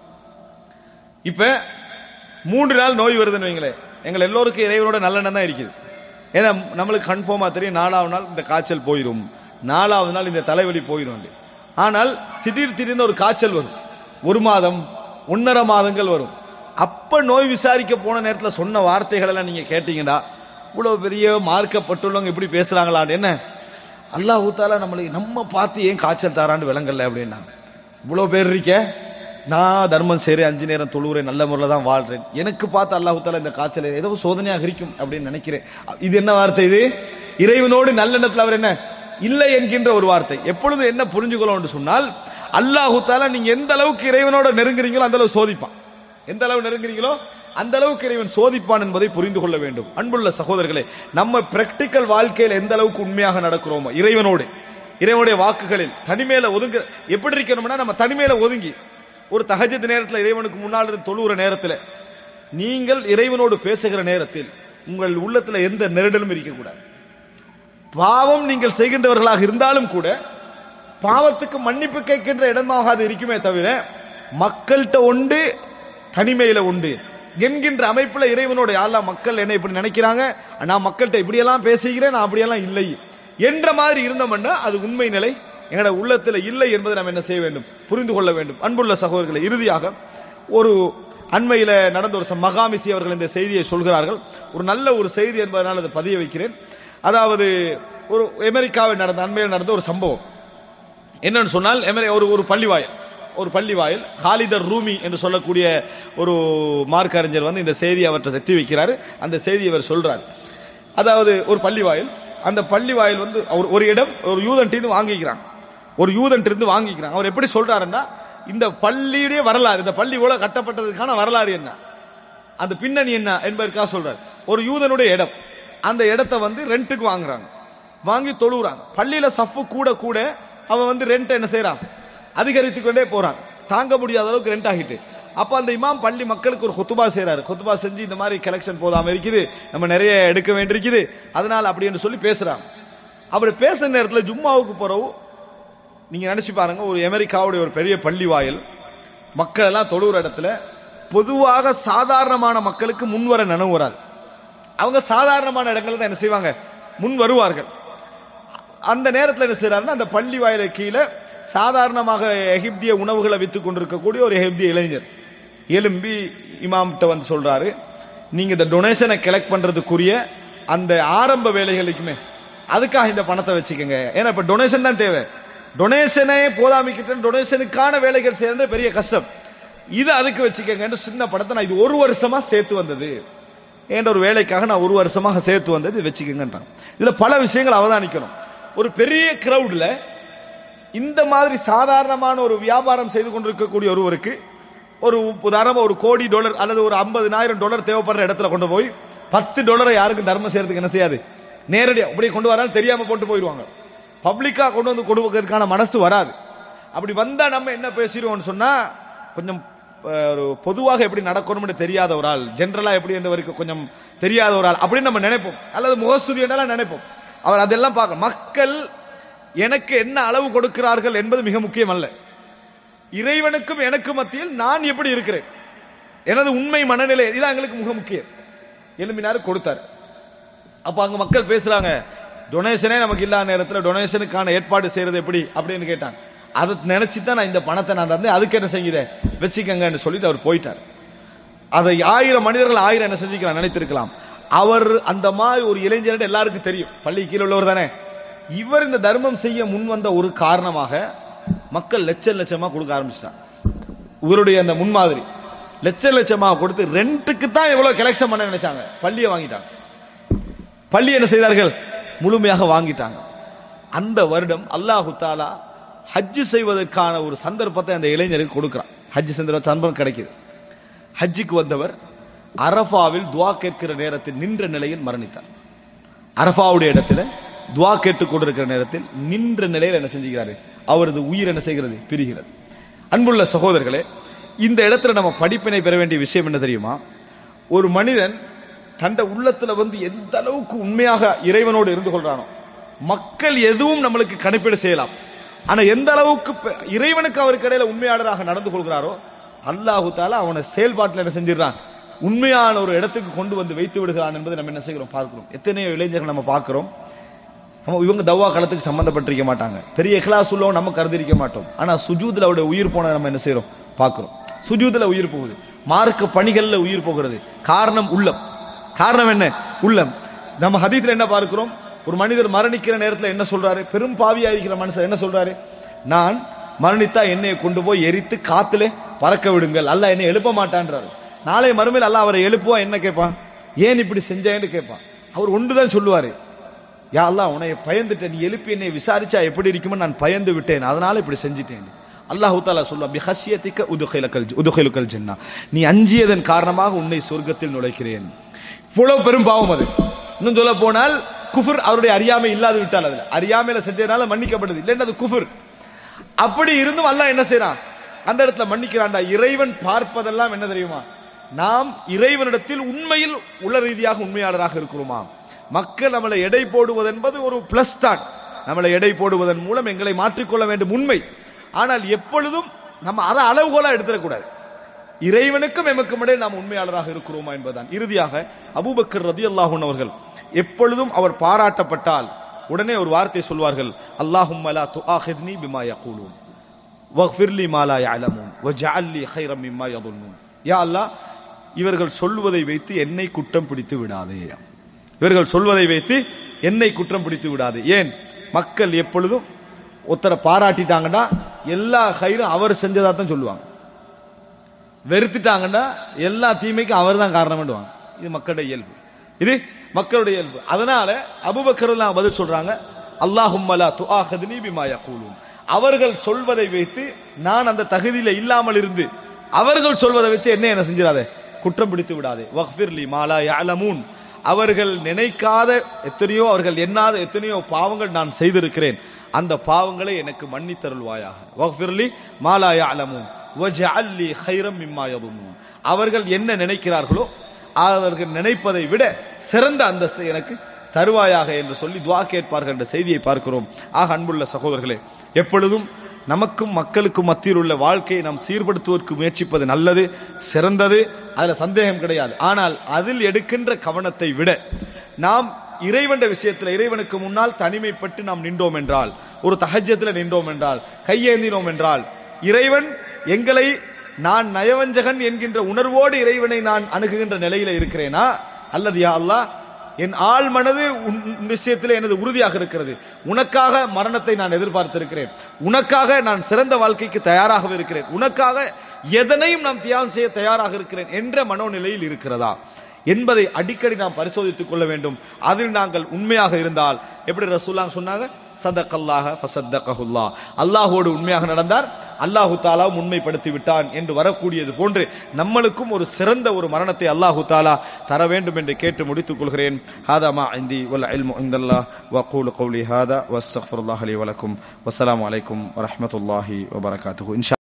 இப்ப மூன்று நாள் நோய் வருதுன்னு வைங்களேன் எங்கள் எல்லோருக்கும் இறைவனோட நல்லெண்ணம் தான் இருக்குது ஏன்னா நம்மளுக்கு கன்ஃபார்மா தெரியும் நாலாவது நாள் இந்த காய்ச்சல் போயிடும் நாலாவது நாள் இந்த தலைவலி போயிடும் ஆனால் திடீர் திடீர்னு ஒரு காய்ச்சல் வரும் ஒரு மாதம் ஒன்னரை மாதங்கள் வரும் அப்ப நோய் விசாரிக்க போன நேரத்துல சொன்ன வார்த்தைகள் எல்லாம் நீங்க கேட்டீங்கடா இவ்வளவு பெரிய மார்க்கப்பட்டுள்ளவங்க இப்படி பேசுறாங்களான்னு என்ன அல்லாஹ் தாலா நம்மளை நம்ம பார்த்து ஏன் காய்ச்சல் தாரான்னு விளங்கல அப்படின்னாங்க இவ்வளவு பேர் இருக்க நான் தர்மம் செய்றேன் அஞ்சு நேரம் தொழுகிறேன் நல்ல முறையில் தான் வாழ்றேன் எனக்கு பார்த்து அல்லாஹ் தாலா இந்த காய்ச்சல் ஏதோ சோதனையாக இருக்கும் அப்படின்னு நினைக்கிறேன் இது என்ன வார்த்தை இது இறைவனோடு நல்லெண்ணத்தில் அவர் என்ன இல்லை என்கின்ற ஒரு வார்த்தை எப்பொழுது என்ன புரிஞ்சுக்கணும் சொன்னால் அல்லாஹு தாலா நீங்க எந்த அளவுக்கு இறைவனோட நெருங்குறீங்களோ அந்த அளவு சோதிப்பான் எந்த அளவு நெருங்குறீங்களோ அந்த அளவுக்கு இறைவன் சோதிப்பான் என்பதை புரிந்து கொள்ள வேண்டும் அன்புள்ள சகோதரர்களே நம்ம பிராக்டிக்கல் வாழ்க்கையில் எந்த அளவுக்கு உண்மையாக நடக்கிறோமோ இறைவனோடு இறைவனுடைய வாக்குகளில் தனிமையில ஒதுங்க எப்படி இருக்கணும்னா நம்ம தனிமையில ஒதுங்கி ஒரு தகஜத்து நேரத்தில் இறைவனுக்கு முன்னால் இருந்து தொழுகிற நேரத்தில் நீங்கள் இறைவனோடு பேசுகிற நேரத்தில் உங்கள் உள்ளத்துல எந்த நெருடலும் இருக்கக்கூடாது பாவம் நீங்கள் செய்கின்றவர்களாக இருந்தாலும் கூட பாவத்துக்கு மன்னிப்பு கேட்கின்ற இடமாக அது இருக்குமே தவிர மக்கள்கிட்ட உண்டு தனிமையில உண்டு என்கின்ற அமைப்புல இறைவனோட யாரெல்லாம் மக்கள் என்ன இப்படி நினைக்கிறாங்க நான் மக்கள்கிட்ட இப்படியெல்லாம் பேசுகிறேன் நான் அப்படியெல்லாம் இல்லை என்ற மாதிரி இருந்தோம்னா அது உண்மை நிலை எங்களோட உள்ளத்துல இல்லை என்பதை நாம் என்ன செய்ய வேண்டும் புரிந்து கொள்ள வேண்டும் அன்புள்ள சகோதரர்களை இறுதியாக ஒரு அண்மையில நடந்த ஒரு ச- மகாமிசி அவர்கள் இந்த செய்தியை சொல்கிறார்கள் ஒரு நல்ல ஒரு செய்தி என்பதனால் அதை பதிய வைக்கிறேன் அதாவது ஒரு அமெரிக்காவில் நடந்த அண்மையில் நடந்த ஒரு சம்பவம் என்னன்னு சொன்னால் எமரி- ஒரு ஒரு பள்ளிவாயல் ஒரு பள்ளிவாயல் ஹாலிதர் ரூமி என்று சொல்லக்கூடிய ஒரு மார்க் அறிஞர் வந்து இந்த செய்தியை அவர்கிட்ட எத்தி வைக்கிறாரு அந்த செய்தியை அவர் சொல்றார் அதாவது ஒரு பள்ளிவாயல் அந்த பள்ளிவாயல் வந்து அவர் ஒரு இடம் ஒரு யூதன்ட்டு இருந்து வாங்கிக்கிறாங்க ஒரு யூதன்ட்டு இருந்து வாங்கிக்கிறாங்க அவர் எப்படி சொல்றாருன்னா இந்த பள்ளியுடைய வரலாறு இந்த பள்ளி இவ்வளவு கட்டப்பட்டதுக்கான வரலாறு என்ன அந்த பின்னணி என்ன என்பதற்காக சொல்றாரு ஒரு யூதனுடைய இடம் அந்த இடத்தை வந்து ரெண்ட்டுக்கு வாங்குறாங்க வாங்கி தொழுகிறாங்க பள்ளியில சஃப்பு கூட கூட அவன் வந்து ரெண்ட் என்ன செய்யறான் அதிகரித்து கொண்டே போறான் தாங்க முடியாத அளவுக்கு ரெண்ட் ஆகிட்டு அப்ப அந்த இமாம் பள்ளி மக்களுக்கு ஒரு கொத்துபா செய்றாரு கொத்துபா செஞ்சு இந்த மாதிரி கலெக்ஷன் போதாம இருக்குது நம்ம நிறைய எடுக்க வேண்டியிருக்குது அதனால அப்படின்னு சொல்லி பேசுறாங்க அப்படி பேசுற நேரத்தில் ஜும்மாவுக்கு போறவு நீங்க நினைச்சு பாருங்க ஒரு அமெரிக்காவுடைய ஒரு பெரிய பள்ளி வாயில் மக்கள் எல்லாம் தொழுகிற இடத்துல பொதுவாக சாதாரணமான மக்களுக்கு முன்வர நினைவு வராது அவங்க சாதாரணமான இடங்கள்ல தான் என்ன செய்வாங்க முன் வருவார்கள் அந்த நேரத்தில் என்ன செய்யறாருன்னா அந்த பள்ளி வாயில கீழே சாதாரணமாக எகிப்திய உணவுகளை வித்துக் கொண்டிருக்கக்கூடிய ஒரு எகிப்திய இளைஞர் எலும்பி இமாம்கிட்ட வந்து சொல்றாரு நீங்க இந்த டொனேஷனை கலெக்ட் பண்றதுக்குரிய அந்த ஆரம்ப வேலைகளுக்குமே அதுக்காக இந்த பணத்தை வச்சுக்கோங்க ஏன்னா இப்ப டொனேஷன் தான் தேவை டொனேஷனே போதாமிக்கிட்ட டொனேஷனுக்கான வேலைகள் செய்யறது பெரிய கஷ்டம் இது அதுக்கு வச்சுக்கோங்க சின்ன படத்தை நான் இது ஒரு வருஷமா சேர்த்து வந்தது என்ற ஒரு வேலைக்காக நான் ஒரு வருஷமாக சேர்த்து வந்தது இது வச்சுக்கோங்கன்றான் இதுல பல விஷயங்கள் அவதானிக்கணும் ஒரு பெரிய கிரவுட்ல இந்த மாதிரி சாதாரணமான ஒரு வியாபாரம் செய்து கொண்டிருக்கக்கூடிய ஒருவருக்கு ஒரு உதாரணமா ஒரு கோடி டாலர் அல்லது ஒரு ஐம்பதுனாயிரம் டாலர் தேவைப்படுற இடத்துல கொண்டு போய் பத்து டாலரை யாருக்கும் தர்மம் செய்யறதுக்கு என்ன செய்யாது நேரடியா அப்படியே கொண்டு வராலும் தெரியாம போட்டு போயிடுவாங்க பப்ளிக்கா கொண்டு வந்து கொடுக்கறதுக்கான மனசு வராது அப்படி வந்தா நம்ம என்ன பேசிடுவோம்னு சொன்னா கொஞ்சம் அஹ், ஒரு பொதுவாக எப்படி நடக்கணும்னு தெரியாத ஒரு ஆள் ஜென்ரலா எப்படி என்றவருக்கு கொஞ்சம் தெரியாத ஒரு ஆள் அப்படின்னு நம்ம நினைப்போம் அல்லது முகஸ்துதி என்றெல்லாம் நினைப்போம் அவர் அதெல்லாம் பார்க்க மக்கள் எனக்கு என்ன அளவு கொடுக்கிறார்கள் என்பது மிக முக்கியம் அல்ல இறைவனுக்கும் எனக்கும் மத்தியில் நான் எப்படி இருக்கிறேன் எனது உண்மை மனநிலை இதான் எங்களுக்கு மிக முக்கியம் எலும்பினாரு கொடுத்தார் அப்ப அங்க மக்கள் பேசுறாங்க டொனேஷனே நமக்கு இல்லாத நேரத்தில் டொனேஷனுக்கான ஏற்பாடு செய்யறது எப்படி அப்படின்னு கேட்டாங்க அதை நினைச்சு தான் நான் இந்த பணத்தை நான் தந்தேன் அதுக்கு என்ன செய்யுதே வச்சுக்கங்கன்னு சொல்லிட்டு அவர் போயிட்டார் அதை ஆயிரம் மனிதர்கள் ஆயிரம் என்ன செஞ்சுக்கலாம் நினைத்திருக்கலாம் அவர் அந்த மாதிரி ஒரு இளைஞர் எல்லாருக்கும் தெரியும் பள்ளி கீழே உள்ளவர் தானே இவர் இந்த தர்மம் செய்ய முன் வந்த ஒரு காரணமாக மக்கள் லட்சம் லட்சமா கொடுக்க ஆரம்பிச்சிட்டாங்க இவருடைய அந்த முன்மாதிரி லட்சம் லட்சமா கொடுத்து ரெண்டுக்கு தான் எவ்வளவு கலெக்ஷன் பண்ண நினைச்சாங்க பள்ளியை வாங்கிட்டாங்க பள்ளி என்ன செய்தார்கள் முழுமையாக வாங்கிட்டாங்க அந்த வருடம் அல்லாஹு தாலா ஹஜ் செய்வதற்கான ஒரு சந்தர்ப்பத்தை அந்த இளைஞருக்கு கொடுக்கிறான் ஹஜ் சந்தர்ப்ப சந்தர்ப்பம் கிடைக்குது ஹஜ்ஜுக்கு வந்தவர் அரஃபாவில் துவா கேட்கிற நேரத்தில் நின்ற நிலையில் மரணித்தார் அரஃபாவுடைய இடத்துல துவா கேட்டுக் கொண்டிருக்கிற நேரத்தில் நின்ற நிலையில் என்ன செஞ்சுக்கிறாரு அவரது உயிர் என்ன செய்கிறது பிரிகிறது அன்புள்ள சகோதரர்களே இந்த இடத்துல நம்ம படிப்பினை பெற வேண்டிய விஷயம் என்ன தெரியுமா ஒரு மனிதன் தண்ட உள்ளத்துல வந்து எந்த அளவுக்கு உண்மையாக இறைவனோடு இருந்து கொள்றானோ மக்கள் எதுவும் நம்மளுக்கு கணிப்பீடு செய்யலாம் ஆனா எந்த அளவுக்கு பெ- இறைவனுக்கு அவருக்கு இடையில உண்மையாளராக நடந்து கொள்கிறாரோ அல்லாஹு தாலா அவனை செயல்பாட்டில் என்ன செஞ்சிடறான் உண்மையான ஒரு இடத்துக்கு கொண்டு வந்து வைத்து விடுகிறான் என்பதை நம்ம என்ன செய்கிறோம் பார்க்கிறோம் எத்தனையோ இளைஞர்கள் நம்ம பார்க்கிறோம் நம்ம இவங்க தவ்வா காலத்துக்கு சம்பந்தப்பட்டிருக்க மாட்டாங்க பெரிய இஹ்லாஸ் உள்ளவங்க நம்ம கருதிருக்க மாட்டோம் ஆனா சுஜூதுல அவருடைய உயிர் போன நம்ம என்ன செய்றோம் பார்க்கிறோம் சுஜூதுல உயிர் போகுது மார்க்க பணிகள்ல உயிர் போகிறது காரணம் உள்ளம் காரணம் என்ன உள்ளம் நம்ம ஹதீஸ்ல என்ன பார்க்கிறோம் ஒரு மனிதர் மரணிக்கிற நேரத்துல என்ன சொல்றாரு பெரும் பாவியா இருக்கிற மனுஷன் என்ன சொல்றாரு நான் மரணித்தா என்னை கொண்டு போய் எரித்து காத்துல பறக்க விடுங்கள் அல்லாஹ் என்னை எழுப்ப மாட்டான்றாரு நாளை மறுமையில் அல்லாஹ் அவரை எழுப்புவான் என்ன கேட்பான் ஏன் இப்படி செஞ்சேன்னு கேட்பான் அவர் ஒன்றுதான் சொல்லுவாரு யா அல்லாஹ் உன்னை பயந்துட்டேன் நீ எழுப்பி என்னை விசாரிச்சா எப்படி இருக்குமோ நான் பயந்து விட்டேன் அதனால இப்படி செஞ்சிட்டேன் அல்லாஹ் தாலா சொல்லுவா பிஹசியத்திக்க உதுகைலக்கல் உதுகைலுக்கல் ஜின்னா நீ அஞ்சியதன் காரணமாக உன்னை சொர்க்கத்தில் நுழைக்கிறேன் இவ்வளவு பெரும் பாவம் அது இன்னும் சொல்ல போனால் குஃபர் அவருடைய அறியாமை இல்லாது விட்டால் அதுல அறியாமையில செஞ்சதுனால மன்னிக்கப்பட்டது இல்லைன்னா அது குஃபர் அப்படி இருந்தும் அல்லாஹ் என்ன செய்றான் அந்த இடத்துல மன்னிக்கிறான்டா இறைவன் பார்ப்பதெல்லாம் என்ன தெரியுமா நாம் இறைவனிடத்தில் உண்மையில் உள ரீதியாக உண்மையாளராக இருக்கிறோமா மக்கள் நம்மளை எடை போடுவது என்பது ஒரு பிளஸ் தான் நம்மளை எடை போடுவதன் மூலம் எங்களை மாற்றிக்கொள்ள வேண்டும் உண்மை ஆனால் எப்பொழுதும் நம்ம அதை அளவுகோலா எடுத்துடக்கூடாது இறைவனுக்கும் எமக்கும் இடையே நாம் உண்மையாளராக இருக்கிறோமா என்பதுதான் இறுதியாக அபூபக்கர் ரதி அல்லாஹூன் அவர்கள் எப்பொழுதும் அவர் பாராட்டப்பட்டால் உடனே ஒரு வார்த்தை சொல்வார்கள் அல்லாஹும் மலா துஆஹித்னி பிமா யகூலூன் வஃபிர்லி மாலா யஅலமூன் வஜஅல்லி கைரம் மிம்மா யதுன்னூன் யா அல்லாஹ் இவர்கள் சொல்வதை வைத்து என்னை குற்றம் பிடித்து விடாதே இவர்கள் சொல்வதை வைத்து என்னை குற்றம் பிடித்து விடாதே ஏன் மக்கள் எப்பொழுதும் ஒருத்தரை பாராட்டிட்டாங்கன்னா எல்லா கயிறும் அவர் செஞ்சதா தான் சொல்லுவாங்க வெறுத்துட்டாங்கன்னா எல்லா தீமைக்கும் அவர் தான் காரணம்டுவாங்க இது மக்களுடைய இயல்பு இது மக்களுடைய இயல்பு அதனால அபுபக்கர்லாம் பதில் சொல்றாங்க அல்லாஹும் மலா துஆஹத்னி பிமா யகூலூன் அவர்கள் சொல்வதை வைத்து நான் அந்த தகுதியில இல்லாமல் இருந்து அவர்கள் சொல்வதை வச்சு என்ன என்ன செஞ்சிடாதே குற்றம் பிடித்து விடாதே வக்ஃபிர்லி மாலா யஅலமூன் அவர்கள் நினைக்காத எத்தனையோ அவர்கள் எண்ணாத எத்தனையோ பாவங்கள் நான் செய்திருக்கிறேன் அந்த பாவங்களை எனக்கு மன்னித்தருள்வாயாக வக்ஃபிர்லி மாலா யஅலமூன் வஜஅல்லி கைரம் மிம்மா யதுன்னூன் அவர்கள் என்ன நினைக்கிறார்களோ அவர்கள் நினைப்பதை விட சிறந்த அந்தஸ்தை எனக்கு தருவாயாக என்று சொல்லி துவா கேட்பார்கள் என்ற செய்தியை பார்க்கிறோம் ஆக அன்புள்ள சகோதரர்களே எப்பொழுதும் நமக்கும் மக்களுக்கும் மத்தியில் உள்ள வாழ்க்கையை நாம் சீர்படுத்துவதற்கு முயற்சிப்பது நல்லது சிறந்தது அதுல சந்தேகம் கிடையாது ஆனால் அதில் எடுக்கின்ற கவனத்தை விட நாம் இறைவன் விஷயத்தில் இறைவனுக்கு முன்னால் தனிமைப்பட்டு நாம் நின்றோம் என்றால் ஒரு தகஜத்தில் நின்றோம் என்றால் கையேந்தினோம் என்றால் இறைவன் எங்களை நான் நயவஞ்சகன் என்கின்ற உணர்வோடு இறைவனை நான் அணுகுகின்ற நிலையில இருக்கிறேனா அல்லது யா அல்லாஹ் என் ஆள் மனது உன் விஷயத்தில் எனது உறுதியாக இருக்கிறது உனக்காக மரணத்தை நான் எதிர்பார்த்திருக்கிறேன் உனக்காக நான் சிறந்த வாழ்க்கைக்கு தயாராக இருக்கிறேன் உனக்காக எதனையும் நாம் தியாகம் செய்ய தயாராக இருக்கிறேன் என்ற மனோநிலையில் இருக்கிறதா என்பதை அடிக்கடி நாம் பரிசோதித்துக் கொள்ள வேண்டும் அதில் நாங்கள் உண்மையாக இருந்தால் எப்படி ரசூல்லாங்க சொன்னாங்க சதக்கல்லாக ஃபசத்தகஹுல்லா அல்லாஹோடு உண்மையாக நடந்தார் அல்லாஹு தாலா உண்மைப்படுத்தி விட்டான் என்று வரக்கூடியது போன்று நம்மளுக்கும் ஒரு சிறந்த ஒரு மரணத்தை அல்லாஹு தாலா தர வேண்டும் என்று கேட்டு முடித்துக் கொள்கிறேன் ஹாதா மா இந்தி வல் இல்மு இந்தல்லாஹ் வகூலு கௌலி ஹாதா வஸ்தக்ஃபிருல்லாஹ் லி வலக்கும் வஸ்ஸலாமு அலைக்கும் வரஹ்மத்துல்லாஹி வபரகாத்துஹு இன்ஷா